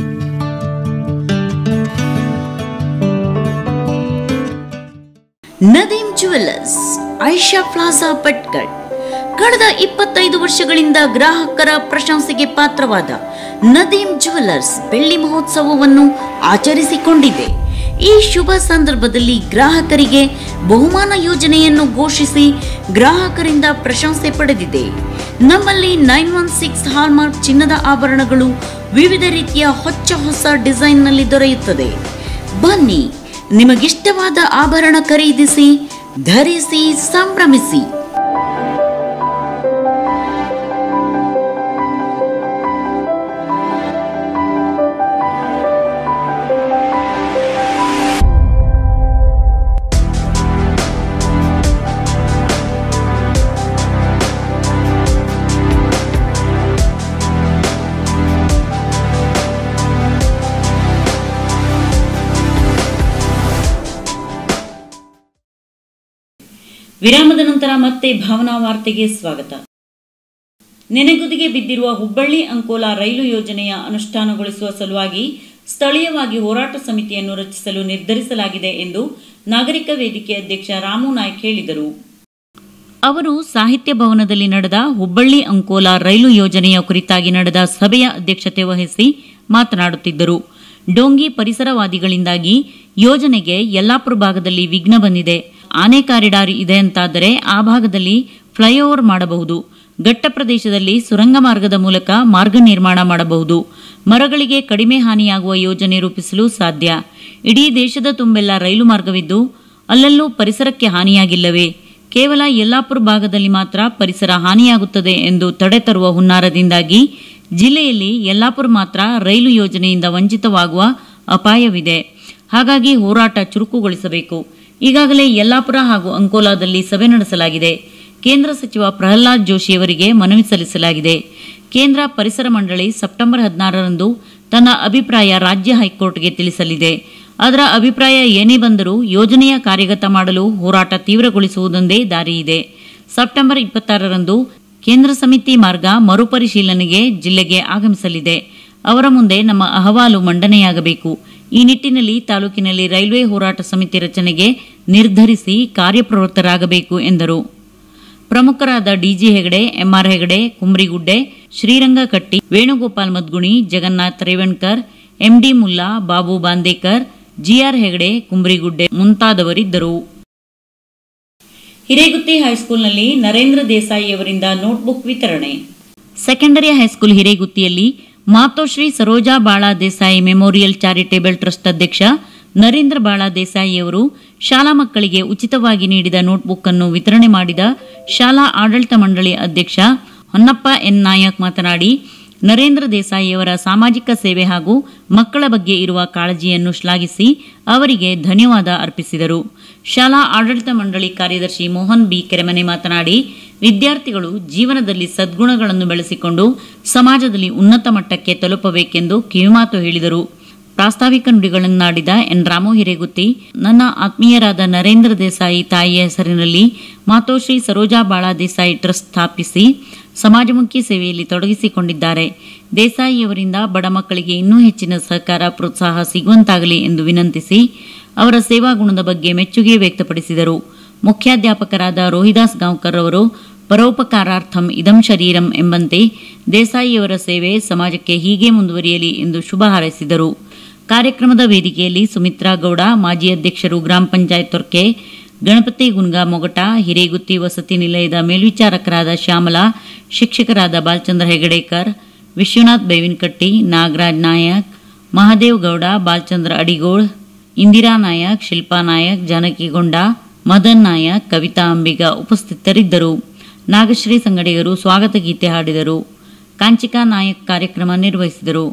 ನದೀಂ ಜುವೆಲ್ಲರ್ಸ್ ಐಷಾ ಪ್ಲಾಜಾ ಭಟ್ಕಳ್ ಕಳೆದ ಇಪ್ಪತ್ತೈದು ವರ್ಷಗಳಿಂದ ಗ್ರಾಹಕರ ಪ್ರಶಂಸೆಗೆ ಪಾತ್ರವಾದ ನದೀಂ ಜುವೆಲ್ಲರ್ಸ್ ಬೆಳ್ಳಿ ಮಹೋತ್ಸವವನ್ನು ಆಚರಿಸಿಕೊಂಡಿದೆ ಈ ಶುಭ ಸಂದರ್ಭದಲ್ಲಿ ಗ್ರಾಹಕರಿಗೆ ಬಹುಮಾನ ಯೋಜನೆಯನ್ನು ಘೋಷಿಸಿ ಗ್ರಾಹಕರಿಂದ ಪ್ರಶಂಸೆ ಪಡೆದಿದೆ ನಮ್ಮಲ್ಲಿ ನೈನ್ ಒನ್ ಸಿಕ್ಸ್ ಹಾಲ್ಮಾರ್ಕ್ ಚಿನ್ನದ ಆಭರಣಗಳು ವಿವಿಧ ರೀತಿಯ ಹೊಚ್ಚ ಹೊಸ ಡಿಸೈನ್ನಲ್ಲಿ ದೊರೆಯುತ್ತದೆ ಬನ್ನಿ ನಿಮಗಿಷ್ಟವಾದ ಆಭರಣ ಖರೀದಿಸಿ ಧರಿಸಿ ಸಂಭ್ರಮಿಸಿ ವಿರಾಮದ ನಂತರ ಮತ್ತೆ ಭಾವನಾ ವಾರ್ತೆಗೆ ಸ್ವಾಗತ ನೆನೆಗುದಿಗೆ ಬಿದ್ದಿರುವ ಹುಬ್ಬಳ್ಳಿ ಅಂಕೋಲಾ ರೈಲು ಯೋಜನೆಯ ಅನುಷ್ಠಾನಗೊಳಿಸುವ ಸಲುವಾಗಿ ಸ್ಥಳೀಯವಾಗಿ ಹೋರಾಟ ಸಮಿತಿಯನ್ನು ರಚಿಸಲು ನಿರ್ಧರಿಸಲಾಗಿದೆ ಎಂದು ನಾಗರಿಕ ವೇದಿಕೆ ಅಧ್ಯಕ್ಷ ರಾಮು ನಾಯ್ಕ್ ಹೇಳಿದರು ಅವರು ಸಾಹಿತ್ಯ ಭವನದಲ್ಲಿ ನಡೆದ ಹುಬ್ಬಳ್ಳಿ ಅಂಕೋಲಾ ರೈಲು ಯೋಜನೆಯ ಕುರಿತಾಗಿ ನಡೆದ ಸಭೆಯ ಅಧ್ಯಕ್ಷತೆ ವಹಿಸಿ ಮಾತನಾಡುತ್ತಿದ್ದರು ಡೋಂಗಿ ಪರಿಸರವಾದಿಗಳಿಂದಾಗಿ ಯೋಜನೆಗೆ ಯಲ್ಲಾಪುರ ಭಾಗದಲ್ಲಿ ವಿಘ್ನ ಬಂದಿದೆ ಆನೆ ಕಾರಿಡಾರ್ ಇದೆ ಅಂತಾದರೆ ಆ ಭಾಗದಲ್ಲಿ ಫ್ಲೈಓವರ್ ಮಾಡಬಹುದು ಘಟ್ಟ ಪ್ರದೇಶದಲ್ಲಿ ಸುರಂಗ ಮಾರ್ಗದ ಮೂಲಕ ಮಾರ್ಗ ನಿರ್ಮಾಣ ಮಾಡಬಹುದು ಮರಗಳಿಗೆ ಕಡಿಮೆ ಹಾನಿಯಾಗುವ ಯೋಜನೆ ರೂಪಿಸಲು ಸಾಧ್ಯ ಇಡೀ ದೇಶದ ತುಂಬೆಲ್ಲ ರೈಲು ಮಾರ್ಗವಿದ್ದು ಅಲ್ಲಲ್ಲೂ ಪರಿಸರಕ್ಕೆ ಹಾನಿಯಾಗಿಲ್ಲವೇ ಕೇವಲ ಯಲ್ಲಾಪುರ ಭಾಗದಲ್ಲಿ ಮಾತ್ರ ಪರಿಸರ ಹಾನಿಯಾಗುತ್ತದೆ ಎಂದು ತಡೆ ತರುವ ಹುನ್ನಾರದಿಂದಾಗಿ ಜಿಲ್ಲೆಯಲ್ಲಿ ಯಲ್ಲಾಪುರ ಮಾತ್ರ ರೈಲು ಯೋಜನೆಯಿಂದ ವಂಚಿತವಾಗುವ ಅಪಾಯವಿದೆ ಹಾಗಾಗಿ ಹೋರಾಟ ಚುರುಕುಗೊಳಿಸಬೇಕು ಈಗಾಗಲೇ ಯಲ್ಲಾಪುರ ಹಾಗೂ ಅಂಕೋಲಾದಲ್ಲಿ ಸಭೆ ನಡೆಸಲಾಗಿದೆ ಕೇಂದ್ರ ಸಚಿವ ಪ್ರಹ್ಲಾದ್ ಜೋಶಿಯವರಿಗೆ ಮನವಿ ಸಲ್ಲಿಸಲಾಗಿದೆ ಕೇಂದ್ರ ಪರಿಸರ ಮಂಡಳಿ ಸೆಪ್ಟೆಂಬರ್ ಹದಿನಾರರಂದು ತನ್ನ ಅಭಿಪ್ರಾಯ ರಾಜ್ಯ ಹೈಕೋರ್ಟ್ಗೆ ತಿಳಿಸಲಿದೆ ಅದರ ಅಭಿಪ್ರಾಯ ಏನೇ ಬಂದರೂ ಯೋಜನೆಯ ಕಾರ್ಯಗತ ಮಾಡಲು ಹೋರಾಟ ತೀವ್ರಗೊಳಿಸುವುದೊಂದೇ ದಾರಿಯಿದೆ ಸೆಪ್ಟೆಂಬರ್ ಇಪ್ಪತ್ತಾರರಂದು ಕೇಂದ್ರ ಸಮಿತಿ ಮಾರ್ಗ ಮರುಪರಿಶೀಲನೆಗೆ ಜಿಲ್ಲೆಗೆ ಆಗಮಿಸಲಿದೆ ಅವರ ಮುಂದೆ ನಮ್ಮ ಅಹವಾಲು ಮಂಡನೆಯಾಗಬೇಕು ಈ ನಿಟ್ಟಿನಲ್ಲಿ ತಾಲೂಕಿನಲ್ಲಿ ರೈಲ್ವೆ ಹೋರಾಟ ಸಮಿತಿ ರಚನೆಗೆ ನಿರ್ಧರಿಸಿ ಕಾರ್ಯಪ್ರವೃತ್ತರಾಗಬೇಕು ಎಂದರು ಪ್ರಮುಖರಾದ DG Hegde MR Hegde Kumrigudde Shriranga Katti Venugopal Madguni Jagannath Revankar MD Mulla Babu Bandekar GR Hegde Kumbrigudde ಮುಂತಾದವರಿದ್ದರು ಹಿರೇಗುತ್ತಿ ಹೈಸ್ಕೂಲ್ನಲ್ಲಿ ನರೇಂದ್ರ ದೇಸಾಯಿ ಅವರಿಂದ ನೋಟ್ಬುಕ್ ವಿತರಣೆ ಸೆಕೆಂಡರಿ ಹೈಸ್ಕೂಲ್ ಹಿರೇಗುತ್ತಿಯಲ್ಲಿ Matoshri Saroja Bala Desai memorial charitable trust ಅಧ್ಯಕ್ಷ ನರೇಂದ್ರ ಬಾಳಾ ದೇಸಾಯಿ ಅವರು ಶಾಲಾ ಮಕ್ಕಳಿಗೆ ಉಚಿತವಾಗಿ ನೀಡಿದ ನೋಟ್ಬುಕ್ ಅನ್ನು ವಿತರಣೆ ಮಾಡಿದ ಶಾಲಾ ಆಡಳಿತ ಮಂಡಳಿ ಅಧ್ಯಕ್ಷ ಹೊನ್ನಪ್ಪ ಎನ್ ನಾಯಕ್ ಮಾತನಾಡಿ ನರೇಂದ್ರ ದೇಸಾಯಿಯವರ ಸಾಮಾಜಿಕ ಸೇವೆ ಹಾಗೂ ಮಕ್ಕಳ ಬಗ್ಗೆ ಇರುವ ಕಾಳಜಿಯನ್ನು ಶ್ಲಾಘಿಸಿ ಅವರಿಗೆ ಧನ್ಯವಾದ ಅರ್ಪಿಸಿದರು ಶಾಲಾ ಆಡಳಿತ ಮಂಡಳಿ ಕಾರ್ಯದರ್ಶಿ ಮೋಹನ್ ಬಿ ಕೆರೆಮನೆ ಮಾತನಾಡಿ ವಿದ್ಯಾರ್ಥಿಗಳು ಜೀವನದಲ್ಲಿ ಸದ್ಗುಣಗಳನ್ನು ಬೆಳೆಸಿಕೊಂಡು ಸಮಾಜದಲ್ಲಿ ಉನ್ನತ ಮಟ್ಟಕ್ಕೆ ತಲುಪಬೇಕೆಂದು ಕಿವಿಮಾತು ಹೇಳಿದರು ಪ್ರಾಸ್ತಾವಿಕ ನುಡಿಗಳನ್ನಾಡಿದ ಎನ್ ರಾಮು ಹಿರೇಗುತ್ತಿ ನನ್ನ ಆತ್ಮೀಯರಾದ ನರೇಂದ್ರ ದೇಸಾಯಿ ತಾಯಿಯ ಹೆಸರಿನಲ್ಲಿ ಮಾತೋಶ್ರೀ ಸರೋಜಾ ಬಾಳಾ ದೇಸಾಯಿ ಟ್ರಸ್ಟ್ ಸ್ಥಾಪಿಸಿ ಸಮಾಜಮುಖಿ ಸೇವೆಯಲ್ಲಿ ತೊಡಗಿಸಿಕೊಂಡಿದ್ದಾರೆ ದೇಸಾಯಿಯವರಿಂದ ಬಡ ಮಕ್ಕಳಿಗೆ ಇನ್ನೂ ಹೆಚ್ಚಿನ ಸಹಕಾರ ಪ್ರೋತ್ಸಾಹ ಸಿಗುವಂತಾಗಲಿ ಎಂದು ವಿನಂತಿಸಿ ಅವರ ಸೇವಾ ಗುಣದ ಬಗ್ಗೆ ಮೆಚ್ಚುಗೆ ವ್ಯಕ್ತಪಡಿಸಿದರು ಮುಖ್ಯಾಧ್ಯಾಪಕರಾದ ರೋಹಿದಾಸ್ ಗಾಂವ್ಕರ್ ಅವರು ಪರೋಪಕಾರಾರ್ಥಂ ಇದಂ ಶರೀರಂ ಎಂಬಂತೆ ದೇಸಾಯಿಯವರ ಸೇವೆ ಸಮಾಜಕ್ಕೆ ಹೀಗೆ ಮುಂದುವರಿಯಲಿ ಎಂದು ಶುಭ ಹಾರೈಸಿದರು ಕಾರ್ಯಕ್ರಮದ ವೇದಿಕೆಯಲ್ಲಿ ಸುಮಿತ್ರಾ ಗೌಡ ಮಾಜಿ ಅಧ್ಯಕ್ಷರು ಗ್ರಾಮ ಪಂಚಾಯತ್ ತೊರ್ಕೆ ಗಣಪತಿ ಗುನ್ಗಾ ಮೊಗಟ ಹಿರೇಗುತ್ತಿ ವಸತಿ ನಿಲಯದ ಮೇಲ್ವಿಚಾರಕರಾದ ಶ್ಯಾಮಲಾ ಶಿಕ್ಷಕರಾದ ಬಾಲಚಂದ್ರ ಹೆಗಡೇಕರ್ ವಿಶ್ವನಾಥ್ ಬೇವಿನಕಟ್ಟಿ ನಾಗರಾಜ್ ನಾಯಕ್ ಮಹಾದೇವ್ ಗೌಡ ಬಾಲಚಂದ್ರ ಅಡಿಗೋಳ್ ಇಂದಿರಾ ನಾಯಕ್ ಶಿಲ್ಪಾ ನಾಯಕ್ ಜಾನಕಿಗೊಂಡ ಮದನ್ ನಾಯಕ್ ಕವಿತಾ ಅಂಬಿಗ ಉಪಸ್ಥಿತರಿದ್ದರು ನಾಗಶ್ರೀ ಸಂಗಡಿಗರು ಸ್ವಾಗತ ಗೀತೆ ಹಾಡಿದರು ಕಾಂಚಿಕಾ ನಾಯಕ್ ಕಾರ್ಯಕ್ರಮ ನಿರ್ವಹಿಸಿದರು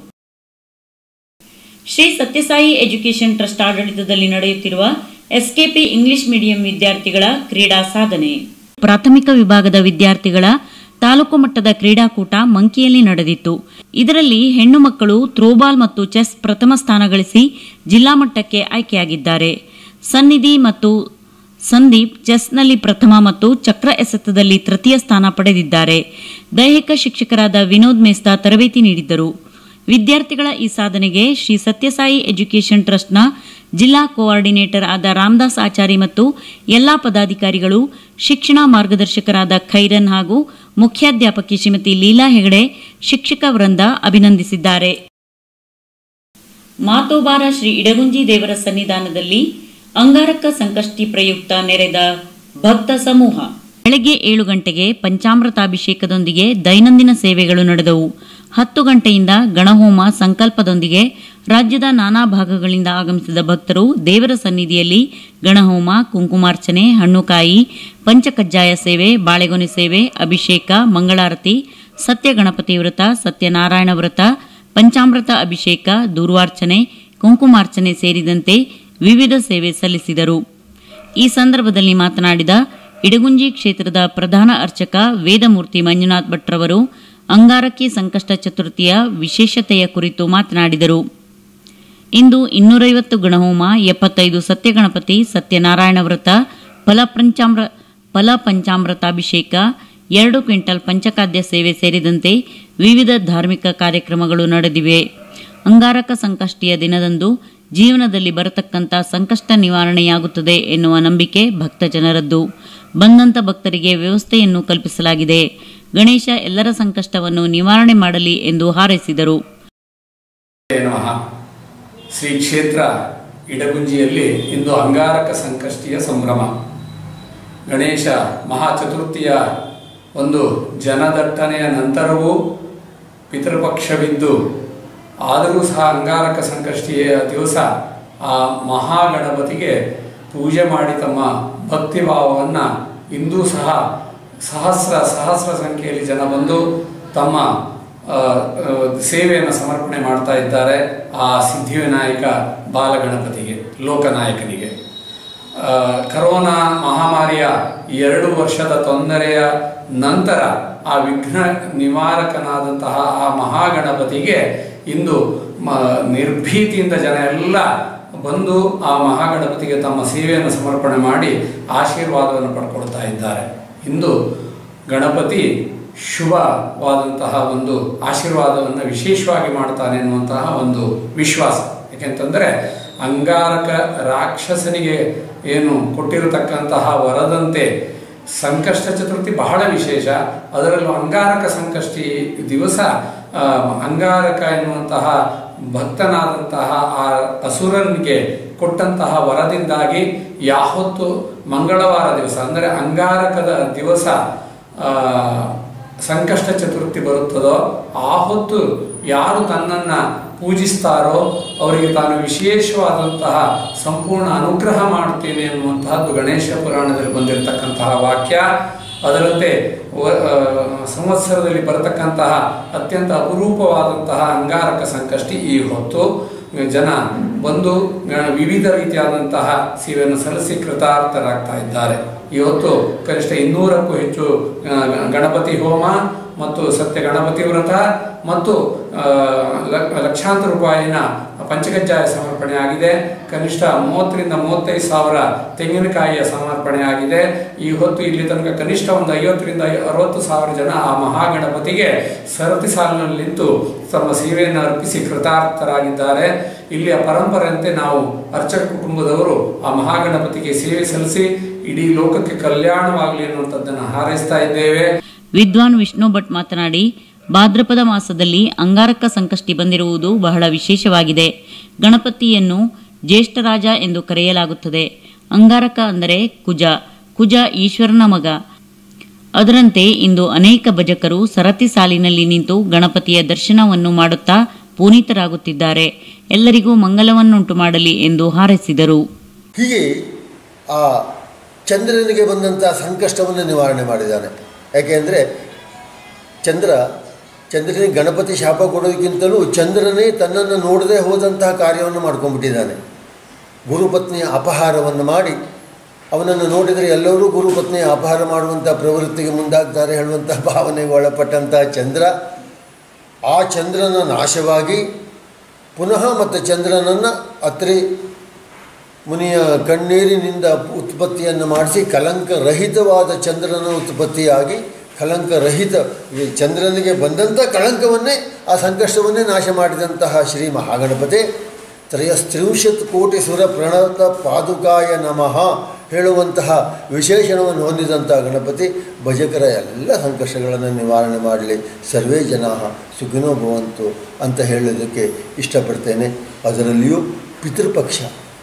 ಶ್ರೀ ಸತ್ಯಸಾಯಿ ಎಜುಕೇಷನ್ ಟ್ರಸ್ಟ್ ಆಡಳಿತದಲ್ಲಿ ನಡೆಯುತ್ತಿರುವ ಎಸ್ಕೆಪಿ ಇಂಗ್ಲಿಷ್ ಮೀಡಿಯಂ ವಿದ್ಯಾರ್ಥಿಗಳ ಕ್ರೀಡಾ ಸಾಧನೆ ಪ್ರಾಥಮಿಕ ವಿಭಾಗದ ವಿದ್ಯಾರ್ಥಿಗಳ ತಾಲೂಕು ಮಟ್ಟದ ಕ್ರೀಡಾಕೂಟ ಮಂಕಿಯಲ್ಲಿ ನಡೆದಿತ್ತು ಇದರಲ್ಲಿ ಹೆಣ್ಣು ಮಕ್ಕಳು ಥ್ರೋಬಾಲ್ ಮತ್ತು ಚೆಸ್ ಪ್ರಥಮ ಸ್ಥಾನ ಗಳಿಸಿ ಜಿಲ್ಲಾ ಮಟ್ಟಕ್ಕೆ ಆಯ್ಕೆಯಾಗಿದ್ದಾರೆ ಸನ್ನಿಧಿ ಮತ್ತು ಸಂದೀಪ್ ಚೆಸ್ನಲ್ಲಿ ಪ್ರಥಮ ಮತ್ತು ಚಕ್ರ ಎಸೆತದಲ್ಲಿ ತೃತೀಯ ಸ್ಥಾನ ಪಡೆದಿದ್ದಾರೆ ದೈಹಿಕ ಶಿಕ್ಷಕರಾದ ವಿನೋದ್ ಮೇಸ್ತಾ ತರಬೇತಿ ನೀಡಿದ್ದರು ವಿದ್ಯಾರ್ಥಿಗಳ ಈ ಸಾಧನೆಗೆ ಶ್ರೀ ಸತ್ಯಸಾಯಿ ಎಜುಕೇಷನ್ ಟ್ರಸ್ಟ್ನ ಜಿಲ್ಲಾ ಕೋಆರ್ಡಿನೇಟರ್ ಆದ ರಾಮದಾಸ್ ಆಚಾರಿ ಮತ್ತು ಎಲ್ಲಾ ಪದಾಧಿಕಾರಿಗಳು ಶಿಕ್ಷಣ ಮಾರ್ಗದರ್ಶಕರಾದ ಖೈರನ್ ಹಾಗೂ ಮುಖ್ಯಾಧ್ಯಾಪಕಿ ಶ್ರೀಮತಿ ಲೀಲಾ ಹೆಗಡೆ ಶಿಕ್ಷಕ ವೃಂದ ಅಭಿನಂದಿಸಿದ್ದಾರೆ ಮಾತೋಬಾರ ಶ್ರೀ ಇಡಗುಂಜಿ ದೇವರ ಸನ್ನಿಧಾನದಲ್ಲಿ ಅಂಗಾರಕ ಸಂಕಷ್ಟಿ ಪ್ರಯುಕ್ತ ನೆರೆದ ಭಕ್ತ ಸಮೂಹ ಬೆಳಗ್ಗೆ ಏಳು ಗಂಟೆಗೆ ಪಂಚಾಮೃತಾಭಿಷೇಕದೊಂದಿಗೆ ದೈನಂದಿನ ಸೇವೆಗಳು ನಡೆದವು ಹತ್ತು ಗಂಟೆಯಿಂದ ಗಣಹೋಮ ಸಂಕಲ್ಪದೊಂದಿಗೆ ರಾಜ್ಯದ ನಾನಾ ಭಾಗಗಳಿಂದ ಆಗಮಿಸಿದ ಭಕ್ತರು ದೇವರ ಸನ್ನಿಧಿಯಲ್ಲಿ ಗಣಹೋಮ ಕುಂಕುಮಾರ್ಚನೆ ಹಣ್ಣುಕಾಯಿ ಪಂಚಕಜ್ಜಾಯ ಸೇವೆ ಬಾಳೆಗೊನೆ ಸೇವೆ ಅಭಿಷೇಕ ಮಂಗಳಾರತಿ ಸತ್ಯ ಗಣಪತಿ ವ್ರತ ಸತ್ಯನಾರಾಯಣ ವ್ರತ ಪಂಚಾಮೃತ ಅಭಿಷೇಕ ದೂರ್ವಾರ್ಚನೆ ಕುಂಕುಮಾರ್ಚನೆ ಸೇರಿದಂತೆ ವಿವಿಧ ಸೇವೆ ಸಲ್ಲಿಸಿದರು ಈ ಸಂದರ್ಭದಲ್ಲಿ ಮಾತನಾಡಿದ ಇಡಗುಂಜಿ ಕ್ಷೇತ್ರದ ಪ್ರಧಾನ ಅರ್ಚಕ ವೇದಮೂರ್ತಿ ಮಂಜುನಾಥ್ ಭಟ್ರವರು ಅಂಗಾರಕಿ ಸಂಕಷ್ಟ ಚತುರ್ಥಿಯ ವಿಶೇಷತೆಯ ಕುರಿತು ಮಾತನಾಡಿದರು ಇಂದು ಇನ್ನೂರೈವತ್ತು ಗಣಹೋಮ ಎಪ್ಪತ್ತೈದು ಸತ್ಯಗಣಪತಿ ಸತ್ಯನಾರಾಯಣ ವ್ರತ ಫಲಪಂಚಾಮೃ ಫಲ ಪಂಚಾಮೃತಾಭಿಷೇಕ ಎರಡು ಕ್ವಿಂಟಲ್ ಪಂಚಖಾದ್ಯ ಸೇವೆ ಸೇರಿದಂತೆ ವಿವಿಧ ಧಾರ್ಮಿಕ ಕಾರ್ಯಕ್ರಮಗಳು ನಡೆದಿವೆ ಅಂಗಾರಕ ಸಂಕಷ್ಟಿಯ ದಿನದಂದು ಜೀವನದಲ್ಲಿ ಬರತಕ್ಕಂಥ ಸಂಕಷ್ಟ ನಿವಾರಣೆಯಾಗುತ್ತದೆ ಎನ್ನುವ ನಂಬಿಕೆ ಭಕ್ತ ಜನರದ್ದು ಬಂದಂತ ಭಕ್ತರಿಗೆ ವ್ಯವಸ್ಥೆಯನ್ನು ಕಲ್ಪಿಸಲಾಗಿದೆ ಗಣೇಶ ಎಲ್ಲರ ಸಂಕಷ್ಟವನ್ನು ನಿವಾರಣೆ ಮಾಡಲಿ ಎಂದು ಹಾರೈಸಿದರು ನಮಃ ಶ್ರೀ ಕ್ಷೇತ್ರ ಇಡಗುಂಜಿಯಲ್ಲಿ ಇಂದು ಅಂಗಾರಕ ಸಂಕಷ್ಟಿಯ ಸಂಭ್ರಮ ಗಣೇಶ ಮಹಾಚತುರ್ಥಿಯ ಒಂದು ಜನದಟ್ಟಣೆಯ ನಂತರವೂ ಪಿತೃಪಕ್ಷವಿದ್ದು ಆದರೂ ಸಹ ಅಂಗಾರಕ ಸಂಕಷ್ಟಿಯ ದಿವಸ ಆ ಮಹಾಗಣಪತಿಗೆ ಪೂಜೆ ಮಾಡಿ ತಮ್ಮ ಭಕ್ತಿಭಾವವನ್ನು ಇಂದೂ ಸಹ ಸಹಸ್ರ ಸಹಸ್ರ ಸಂಖ್ಯೆಯಲ್ಲಿ ಜನ ಬಂದು ತಮ್ಮ ಆ, ಆ, ಸೇವೆಯನ್ನು ಸಮರ್ಪಣೆ ಮಾಡ್ತಾ ಇದ್ದಾರೆ ಆ ಸಿದ್ಧಿವಿನಾಯಕ ಬಾಲಗಣಪತಿಗೆ ಲೋಕನಾಯಕನಿಗೆ ಆ, ಕರೋನಾ ಮಹಾಮಾರಿಯ ಎರಡು ವರ್ಷದ ತೊಂದರೆಯ ನಂತರ ಆ ವಿಘ್ನ ನಿವಾರಕನಾದಂತಹ ಆ ಮಹಾಗಣಪತಿಗೆ ಇಂದು ಮ ನಿರ್ಭೀತಿಯಿಂದ ಜನ ಎಲ್ಲ ಬಂದು ಆ ಮಹಾಗಣಪತಿಗೆ ತಮ್ಮ ಸೇವೆಯನ್ನು ಸಮರ್ಪಣೆ ಮಾಡಿ ಆಶೀರ್ವಾದವನ್ನು ಪಡ್ಕೊಳ್ತಾ ಇದ್ದಾರೆ ಇಂದು ಗಣಪತಿ ಶುಭವಾದಂತಹ ಒಂದು ಆಶೀರ್ವಾದವನ್ನು ವಿಶೇಷವಾಗಿ ಮಾಡ್ತಾನೆ ಎನ್ನುವಂತಹ ಒಂದು ವಿಶ್ವಾಸ ಯಾಕೆಂತಂದರೆ ಅಂಗಾರಕ ರಾಕ್ಷಸನಿಗೆ ಏನು ಕೊಟ್ಟಿರತಕ್ಕಂತಹ ವರದಂತೆ ಸಂಕಷ್ಟ ಚತುರ್ಥಿ ಬಹಳ ವಿಶೇಷ ಅದರಲ್ಲೂ ಅಂಗಾರಕ ಸಂಕಷ್ಟಿ ದಿವಸ ಆ, ಅಂಗಾರಕ ಎನ್ನುವಂತಹ ಭಕ್ತನಾದಂತಹ ಆ ಅಸುರನಿಗೆ ಕೊಟ್ಟಂತಹ ವರದಿಂದಾಗಿ ಯಾವತ್ತು ಮಂಗಳವಾರ ದಿವಸ ಅಂದರೆ ಅಂಗಾರಕದ ದಿವಸ ಆ, ಸಂಕಷ್ಟ ಚತುರ್ಥಿ ಬರುತ್ತದೋ ಆ ಹೊತ್ತು ಯಾರು ತನ್ನನ್ನು ಪೂಜಿಸ್ತಾರೋ ಅವರಿಗೆ ತಾನು ವಿಶೇಷವಾದಂತಹ ಸಂಪೂರ್ಣ ಅನುಗ್ರಹ ಮಾಡುತ್ತೇನೆ ಎನ್ನುವಂತಹದ್ದು ಗಣೇಶ ಪುರಾಣದಲ್ಲಿ ಬಂದಿರತಕ್ಕಂತಹ ವಾಕ್ಯ ಅದರಂತೆ ವ- ಆ, ಸಂವತ್ಸರದಲ್ಲಿ ಬರತಕ್ಕಂತಹ ಅತ್ಯಂತ ಅಪರೂಪವಾದಂತಹ ಅಂಗಾರಕ ಸಂಕಷ್ಟಿ ಈ ಹೊತ್ತು ಜನ ಬಂದು ಗ- ವಿವಿಧ ರೀತಿಯಾದಂತಹ ಸೇವೆಯನ್ನು ಸಲ್ಲಿಸಿ ಕೃತಾರ್ಥರಾಗ್ತಾ ಇದ್ದಾರೆ ಇವತ್ತು ಕನಿಷ್ಠ ಇನ್ನೂರಕ್ಕೂ ಹೆಚ್ಚು ಆ, ಗಣಪತಿ ಹೋಮ ಮತ್ತು ಸತ್ಯ ಗಣಪತಿ ವ್ರತ ಮತ್ತು ಆ, ಲ- ಲಕ್ಷಾಂತರ ರೂಪಾಯಿನ ಪಂಚಕಜ್ಜಾಯ ಸಮರ್ಪಣೆ ಆಗಿದೆ ಕನಿಷ್ಠ ಮೂವತ್ತರಿಂದ ಮೂವತ್ತೈದು ಸಾವಿರ ತೆಂಗಿನಕಾಯಿಯ ಸಮರ್ಪಣೆ ಆಗಿದೆ ಈ ಹೊತ್ತು ಇಲ್ಲಿ ತನಕ ಕನಿಷ್ಠ ಒಂದು ಐವತ್ತರಿಂದ ಅರವತ್ತು ಸಾವಿರ ಜನ ಆ ಮಹಾಗಣಪತಿಗೆ ಸರತಿ ಸಾಲಿನಲ್ಲಿ ನಿಂತು ತಮ್ಮ ಸೇವೆಯನ್ನು ಅರ್ಪಿಸಿ ಕೃತಾರ್ಥರಾಗಿದ್ದಾರೆ ಇಲ್ಲಿಯ ಪರಂಪರೆಯಂತೆ ನಾವು ಅರ್ಚಕ ಕುಟುಂಬದವರು ಆ ಮಹಾಗಣಪತಿಗೆ ಸೇವೆ ಸಲ್ಲಿಸಿ ಇಡೀ ಲೋಕಕ್ಕೆ ಕಲ್ಯಾಣವಾಗಲಿ ಅನ್ನುವಂಥದ್ದನ್ನು ಹಾರೈಸ್ತಾ ಇದ್ದೇವೆ ವಿದ್ವಾನ್ ವಿಷ್ಣು ಭಟ್ ಮಾತನಾಡಿ ಭಾದ್ರಪದ ಮಾಸದಲ್ಲಿ ಅಂಗಾರಕ ಸಂಕಷ್ಟಿ ಬಂದಿರುವುದು ಬಹಳ ವಿಶೇಷವಾಗಿದೆ ಗಣಪತಿಯನ್ನು ಜ್ಯೇಷ್ಠರಾಜ ಎಂದು ಕರೆಯಲಾಗುತ್ತದೆ ಅಂಗಾರಕ ಅಂದರೆ ಕುಜ ಕುಜ ಈಶ್ವರನ ಮಗ ಅದರಂತೆ ಇಂದು ಅನೇಕ ಭಜಕರು ಸರತಿ ಸಾಲಿನಲ್ಲಿ ನಿಂತು ಗಣಪತಿಯ ದರ್ಶನವನ್ನು ಮಾಡುತ್ತಾ ಪುನೀತರಾಗುತ್ತಿದ್ದಾರೆ ಎಲ್ಲರಿಗೂ ಮಂಗಲವನ್ನುಂಟು ಮಾಡಲಿ ಎಂದು ಹಾರೈಸಿದರು ಹೀಗೆ ಆ ಚಂದ್ರನಿಗೆ ಬಂದಂಥ ಸಂಕಷ್ಟವನ್ನು ನಿವಾರಣೆ ಮಾಡಿದ್ದಾನೆ ಯಾಕೆಂದರೆ ಚಂದ್ರ ಚಂದ್ರನಿಗೆ ಗಣಪತಿ ಶಾಪ ಕೊಡೋದಕ್ಕಿಂತಲೂ ಚಂದ್ರನೇ ತನ್ನನ್ನು ನೋಡದೆ ಹೋದಂತಹ ಕಾರ್ಯವನ್ನು ಮಾಡ್ಕೊಂಡ್ಬಿಟ್ಟಿದ್ದಾನೆ ಗುರುಪತ್ನಿಯ ಅಪಹಾರವನ್ನು ಮಾಡಿ ಅವನನ್ನು ನೋಡಿದರೆ ಎಲ್ಲರೂ ಗುರುಪತ್ನಿಯ ಅಪಹಾರ ಮಾಡುವಂಥ ಪ್ರವೃತ್ತಿಗೆ ಮುಂದಾಗ್ತಾರೆ ಹೇಳುವಂಥ ಭಾವನೆಗೆ ಒಳಪಟ್ಟಂತಹ ಚಂದ್ರ ಆ ಚಂದ್ರನ ನಾಶವಾಗಿ ಪುನಃ ಮತ್ತು ಚಂದ್ರನನ್ನು ಅತ್ರಿ ಮುನಿಯ ಕಣ್ಣೀರಿನಿಂದ ಉತ್ಪತ್ತಿಯನ್ನು ಮಾಡಿಸಿ ಕಲಂಕರಹಿತವಾದ ಚಂದ್ರನ ಉತ್ಪತ್ತಿಯಾಗಿ ಕಲಂಕರಹಿತ ಈ ಚಂದ್ರನಿಗೆ ಬಂದಂಥ ಕಳಂಕವನ್ನೇ ಆ ಸಂಕಷ್ಟವನ್ನೇ ನಾಶ ಮಾಡಿದಂತಹ ಶ್ರೀ ಮಹಾಗಣಪತಿ ತ್ರಯಸ್ತ್ರಿಂಶತ್ ಕೋಟಿ ಸುರ ಪ್ರಣತ ಪಾದುಕಾಯ ನಮಃ ಹೇಳುವಂತಹ ವಿಶೇಷಣವನ್ನು ಹೊಂದಿದಂಥ ಗಣಪತಿ ಭಜಕರ ಎಲ್ಲ ಸಂಕಷ್ಟಗಳನ್ನು ನಿವಾರಣೆ ಮಾಡಲಿ ಸರ್ವೇ ಜನ ಸುಖಿನೋ ಭವಂತು ಅಂತ ಹೇಳೋದಕ್ಕೆ ಇಷ್ಟಪಡ್ತೇನೆ ಅದರಲ್ಲಿಯೂ ಪಿತೃಪಕ್ಷ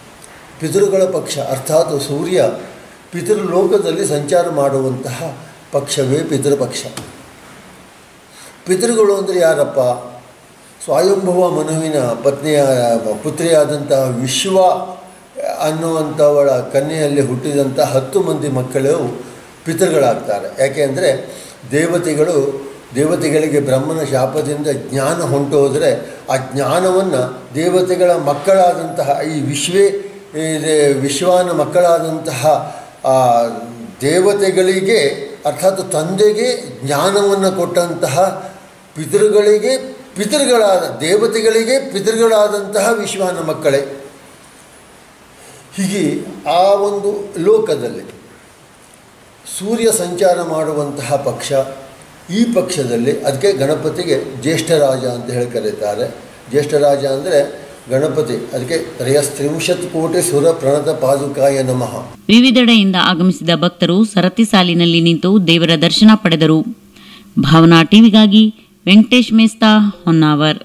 ಪಿತೃಗಳ ಪಕ್ಷ ಅರ್ಥಾತ್ ಸೂರ್ಯ ಪಿತೃಲೋಕದಲ್ಲಿ ಸಂಚಾರ ಮಾಡುವಂತಹ ಪಕ್ಷವೇ ಪಿತೃಪಕ್ಷ ಪಿತೃಗಳು ಅಂದರೆ ಯಾರಪ್ಪ ಸ್ವಯಂಭುವ ಮನುವಿನ ಪತ್ನಿಯ ಪುತ್ರಿಯಾದಂತಹ ವಿಶ್ವ ಅನ್ನುವಂಥವಳ ಕನ್ಯೆಯಲ್ಲಿ ಹುಟ್ಟಿದಂಥ ಹತ್ತು ಮಂದಿ ಮಕ್ಕಳು ಪಿತೃಗಳಾಗ್ತಾರೆ ಯಾಕೆ ಅಂದರೆ ದೇವತೆಗಳು ದೇವತೆಗಳಿಗೆ ಬ್ರಹ್ಮನ ಶಾಪದಿಂದ ಜ್ಞಾನ ಹೊಂಟೋದ್ರೆ ಆ ಜ್ಞಾನವನ್ನು ದೇವತೆಗಳ ಮಕ್ಕಳಾದಂತಹ ಈ ವಿಶ್ವೇ ಇದೆ ವಿಶ್ವಾನ ಮಕ್ಕಳಾದಂತಹ ಆ ದೇವತೆಗಳಿಗೆ ಅರ್ಥಾತ್ ತಂದೆಗೆ ಜ್ಞಾನವನ್ನು ಕೊಟ್ಟಂತಹ ಪಿತೃಗಳಿಗೆ ಪಿತೃಗಳಾದ ದೇವತೆಗಳಿಗೆ ಪಿತೃಗಳಾದಂತಹ ವಿಶ್ವಾನ ಮಕ್ಕಳೇ ಹೀಗೆ ಆ ಒಂದು ಲೋಕದಲ್ಲಿ ಸೂರ್ಯ ಸಂಚಾರ ಮಾಡುವಂತಹ ಪಕ್ಷ ಈ ಪಕ್ಷದಲ್ಲಿ ಅದಕ್ಕೆ ಗಣಪತಿಗೆ ಜ್ಯೇಷ್ಠರಾಜ ಅಂತ ಹೇಳಿ ಕರೀತಾರೆ ಜ್ಯೇಷ್ಠರಾಜ ಅಂದರೆ ಗಣಪತಿ ಅದಕ್ಕೆ ತ್ರಯಸ್ತ್ರಿಂಶತ್ ಕೋಟಿ ಸುರ ಪ್ರಣತ ಪಾದುಕಾಯ ನಮಃ ವಿವಿಧೆಡೆಯಿಂದ ಆಗಮಿಸಿದ ಭಕ್ತರು ಸರತಿ ಸಾಲಿನಲ್ಲಿ ನಿಂತು ದೇವರ ದರ್ಶನ ಪಡೆದರು ಭಾವನಾ ಟಿವಿಗಾಗಿ ವೆಂಕಟೇಶ್ ಮೇಸ್ತಾ ಹೊನ್ನಾವರ್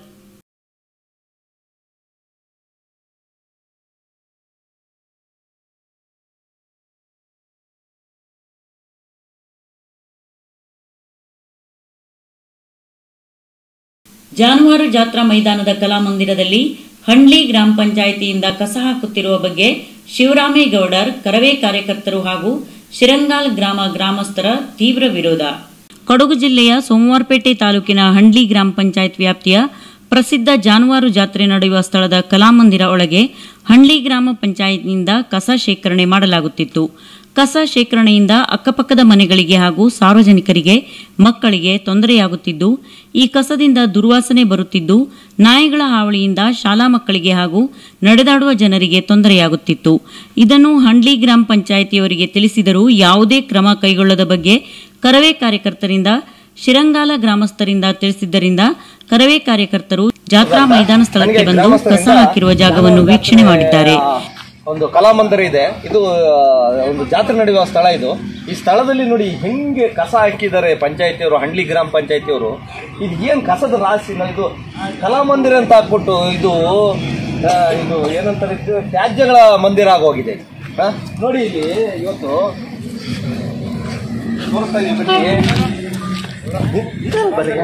ಜಾನುವಾರು ಜಾತ್ರಾ ಮೈದಾನದ ಕಲಾಮಂದಿರದಲ್ಲಿ ಹಂಡ್ಲಿ ಗ್ರಾಮ ಪಂಚಾಯಿತಿಯಿಂದ ಕಸ ಹಾಕುತ್ತಿರುವ ಬಗ್ಗೆ ಶಿವರಾಮೇಗೌಡರ್ ಕರವೇ ಕಾರ್ಯಕರ್ತರು ಹಾಗೂ ಶಿರಂಗಾಲ್ ಗ್ರಾಮ ಗ್ರಾಮಸ್ಥರ ತೀವ್ರ ವಿರೋಧ ಕೊಡಗು ಜಿಲ್ಲೆಯ ಸೋಮವಾರಪೇಟೆ ತಾಲೂಕಿನ ಹಂಡ್ಲಿ ಗ್ರಾಮ ಪಂಚಾಯತ್ ವ್ಯಾಪ್ತಿಯ ಪ್ರಸಿದ್ಧ ಜಾನುವಾರು ಜಾತ್ರೆ ನಡೆಯುವ ಸ್ಥಳದ ಕಲಾಮಂದಿರ ಒಳಗೆ ಹಂಡ್ಲಿ ಗ್ರಾಮ ಪಂಚಾಯತ್ನಿಂದ ಕಸ ಶೇಖರಣೆ ಮಾಡಲಾಗುತ್ತಿತ್ತು ಕಸ ಶೇಖರಣೆಯಿಂದ ಅಕ್ಕಪಕ್ಕದ ಮನೆಗಳಿಗೆ ಹಾಗೂ ಸಾರ್ವಜನಿಕರಿಗೆ ಮಕ್ಕಳಿಗೆ ತೊಂದರೆಯಾಗುತ್ತಿದ್ದು ಈ ಕಸದಿಂದ ದುರ್ವಾಸನೆ ಬರುತ್ತಿದ್ದು ನಾಯಿಗಳ ಹಾವಳಿಯಿಂದ ಶಾಲಾ ಮಕ್ಕಳಿಗೆ ಹಾಗೂ ನಡೆದಾಡುವ ಜನರಿಗೆ ತೊಂದರೆಯಾಗುತ್ತಿತ್ತು ಇದನ್ನು ಹಂಡ್ಲಿ ಗ್ರಾಮ ಪಂಚಾಯಿತಿಯವರಿಗೆ ತಿಳಿಸಿದರೂ ಯಾವುದೇ ಕ್ರಮ ಕೈಗೊಳ್ಳದ ಬಗ್ಗೆ ಕರವೇ ಕಾರ್ಯಕರ್ತರಿಂದ ಶಿರಂಗಾಲ ಗ್ರಾಮಸ್ಥರಿಂದ ತಿಳಿಸಿದ್ದರಿಂದ ಕರವೇ ಕಾರ್ಯಕರ್ತರು ಜಾತ್ರಾ ಮೈದಾನ ಸ್ಥಳಕ್ಕೆ ಬಂದು ಕಸ ಹಾಕಿರುವ ಜಾಗವನ್ನು ವೀಕ್ಷಣೆ ಮಾಡಿದ್ದಾರೆ ಒಂದು ಕಲಾಮಂದಿರ ಇದೆ ಇದು ಆ, ಒಂದು ಜಾತ್ರೆ ನಡೆಯುವ ಸ್ಥಳ ಇದು ಈ ಸ್ಥಳದಲ್ಲಿ ನೋಡಿ ಹೆಂಗೆ ಕಸ ಹಾಕಿದ್ದಾರೆ ಪಂಚಾಯತಿಯವರು ಹಂಡ್ಲಿ ಗ್ರಾಮ ಪಂಚಾಯತಿಯವರು ಇದು ಏನ್ ಕಸದ ರಾಶಿ ನ- ಇದು ಕಲಾಮಂದಿರ ಅಂತ ಹಾಕ್ಬಿಟ್ಟು ಇದು ಆ, ಇದು ಏನಂತಾರೆ ಇದು ತ್ಯಾಜ್ಯಗಳ ಮಂದಿರ ಆಗೋಗಿದೆ ಆ, ನೋಡಿ ಇಲ್ಲಿ ಇವತ್ತು ತೋರಿಸ್ತಾ ಇದೀವಿ ಬನ್ನಿ. ಇದೇನು ಬರೀ?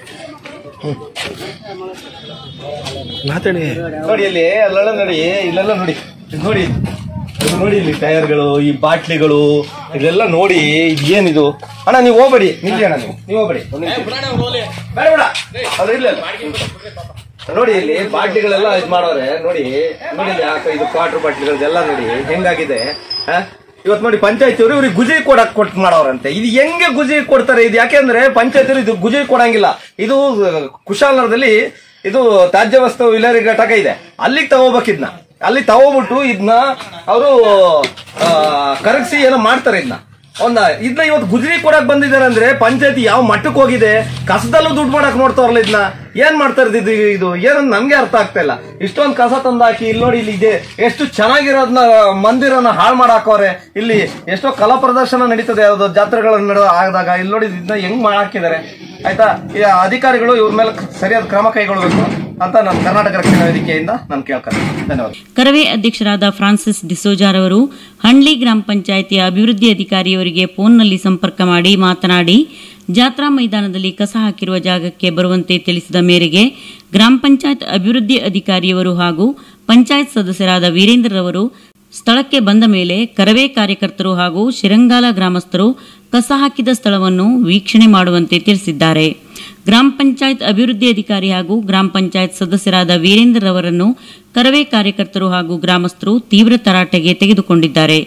ಮಾತಾಡಿ ನೋಡಿ ಇಲ್ಲಿ ಅಲ್ಲೆಲ್ಲ ನೋಡಿ ಇಲ್ಲೆಲ್ಲ ನೋಡಿ ನೋಡಿ ಇದು ನೋಡಿ ಇಲ್ಲಿ ಟೈರ್ಗಳು ಈ ಬಾಟ್ಲಿಗಳು ಇದೆಲ್ಲ ನೋಡಿ ಇದು ಏನಿದು ಅಣ್ಣ ನೀವು ಹೋಗ್ಬೇಡಿ ನಿಲ್ಲಿ ಅಣ್ಣ ನೀವು ನೀವು ಹೋಗ್ಬೇಡಿ ಒಂದ್ ನಿಮಿಷ. ಬೇಡ ಬೇಡ ಅವ್ರು ಇಲ್ಲ ನೋಡಿ ಇಲ್ಲಿ ಬಾಟ್ಲಿಗಳೆಲ್ಲ ಇದು ಮಾಡೋರೆ ನೋಡಿ ನೋಡಿ ಇಲ್ಲಿ ಯಾಕೆ ಇದು ಕ್ವಾರ್ಟರ್ ಬಾಟ್ಲಿಗಳದೆಲ್ಲ ನೋಡಿ ಹೆಂಗಾಗಿದೆ ಆ? ಇವತ್ತು ನೋಡಿ ಪಂಚಾಯತಿಯವರು ಇವ್ರಿಗೆ ಗುಜಿ ಕೊಡಕ್ ಕೊಟ್ಟು ಮಾಡೋರಂತೆ ಇದು ಹೆಂಗೆ ಗುಜಿ ಕೊಡ್ತಾರೆ ಇದು ಯಾಕೆಂದ್ರೆ ಪಂಚಾಯತಿಯವರು ಇದು ಗುಜಿ ಕೊಡಂಗಿಲ್ಲ ಇದು ಕುಶಾಲನಗರದಲ್ಲಿ ಇದು ತ್ಯಾಜ್ಯ ವಸ್ತು ವಿಲೇರಿ ಘಟಕ ಇದೆ ಅಲ್ಲಿಗೆ ತಗೋಬೇಕಿದ್ನ ಅಲ್ಲಿ ತಗೋಬಿಟ್ಟು ಇದನ್ನ ಅವರು ಕರಗಿಸಿ ಏನೋ ಮಾಡ್ತಾರೆ ಇದನ್ನ ಒಂದ ಇದನ್ನ ಇವತ್ತು ಗುಜರಿ ಕೊಡಕ್ ಬಂದಿದ್ದಾರೆ ಅಂದ್ರೆ ಪಂಚಾಯತಿ ಯಾವ ಮಟ್ಟಕ್ಕೆ ಹೋಗಿದೆ ಕಸದಲ್ಲೂ ದುಡ್ಡು ಮಾಡಕ್ ನೋಡ್ತಾರಲ್ಲ ಇದನ್ನ ಏನ್ ಮಾಡ್ತಾರೆ ಇದು ಇದು ಏನಂತ ನಮ್ಗೆ ಅರ್ಥ ಆಗ್ತಾ ಇಲ್ಲ ಇಷ್ಟೊಂದು ಕಸ ತಂದಾಕಿ ಇಲ್ಲಿ ನೋಡಿ ಇಲ್ಲಿ ಇದೆ ಎಷ್ಟು ಚೆನ್ನಾಗಿರೋದನ್ನ ಮಂದಿರನ ಹಾಳು ಮಾಡಾಕವ್ರೆ ಇಲ್ಲಿ ಎಷ್ಟೋ ಕಲಾ ಪ್ರದರ್ಶನ ನಡೀತದೆ ಯಾವ್ದೋ ಜಾತ್ರೆಗಳ ನಡ ಆದಾಗ ಇಲ್ಲಿ ನೋಡಿ ಇದನ್ನ ಹೆಂಗ್ ಮಾಡಾಕಿದ್ದಾರೆ ಆಯ್ತಾ ಈ ಅಧಿಕಾರಿಗಳು ಇವ್ರ ಮೇಲೆ ಸರಿಯಾದ ಕ್ರಮ ಕೈಗೊಳ್ಳಬೇಕು ಅಂತ ನಾನು ಕರ್ನಾಟಕ ರಕ್ಷಣಾ ವೇದಿಕೆಯಿಂದ ನಾನು ಕೇಳ್ಕೊಂಡೆ ಧನ್ಯವಾದ ಕರವೇ ಅಧ್ಯಕ್ಷರಾದ ಫ್ರಾನ್ಸಿಸ್ ಡಿಸೋಜಾರವರು ಹಂಡ್ಲಿ ಗ್ರಾಮ ಪಂಚಾಯಿತಿಯ ಅಭಿವೃದ್ಧಿ ಅಧಿಕಾರಿಯವರಿಗೆ ಫೋನ್ನಲ್ಲಿ ಸಂಪರ್ಕ ಮಾಡಿ ಮಾತನಾಡಿ ಜಾತ್ರಾ ಮೈದಾನದಲ್ಲಿ ಕಸ ಹಾಕಿರುವ ಜಾಗಕ್ಕೆ ಬರುವಂತೆ ತಿಳಿಸಿದ ಮೇರೆಗೆ ಗ್ರಾಮ ಪಂಚಾಯತ್ ಅಭಿವೃದ್ಧಿ ಅಧಿಕಾರಿಯವರು ಹಾಗೂ ಪಂಚಾಯತ್ ಸದಸ್ಯರಾದ ವೀರೇಂದ್ರರವರು ಸ್ಥಳಕ್ಕೆ ಬಂದ ಮೇಲೆ ಕರವೇ ಕಾರ್ಯಕರ್ತರು ಹಾಗೂ ಶಿರಂಗಾಲ ಗ್ರಾಮಸ್ಥರು ಕಸ ಹಾಕಿದ ಸ್ಥಳವನ್ನು ವೀಕ್ಷಣೆ ಮಾಡುವಂತೆ ತಿಳಿಸಿದ್ದಾರೆ ಗ್ರಾಮ ಪಂಚಾಯತ್ ಅಭಿವೃದ್ಧಿ ಅಧಿಕಾರಿ ಹಾಗೂ ಗ್ರಾಮ ಪಂಚಾಯತ್ ಸದಸ್ಯರಾದ ವೀರೇಂದ್ರರವರನ್ನು ಕರವೇ ಕಾರ್ಯಕರ್ತರು ಹಾಗೂ ಗ್ರಾಮಸ್ಥರು ತೀವ್ರ ತರಾಟೆಗೆ ತೆಗೆದುಕೊಂಡಿದ್ದಾರೆ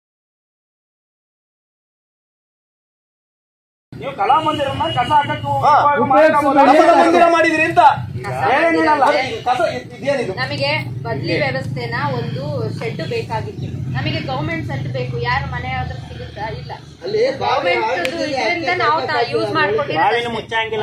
ಮಂದಿರ ಮಾಡಿದ್ರಿ ಅಂತ ಕಸ ಇದೇನಿದು ನಮಗೆ ಬದ್ಲಿ ವ್ಯವಸ್ಥೆನ ಒಂದು ಶೆಡ್ ಬೇಕಾಗಿತ್ತು ನಮಗೆ ಗೌರ್ಮೆಂಟ್ ಸೆಟ್ ಬೇಕು ಯಾರು ಮನೆ ಯಾವ್ದು ಸಿಗುತ್ತಾ ಇಲ್ಲ ಗೌರ್ಮೆಂಟ್ ಇದರಿಂದ ನಾವು ಯೂಸ್ ಮಾಡ್ಕೊಟ್ಟಿರೋದು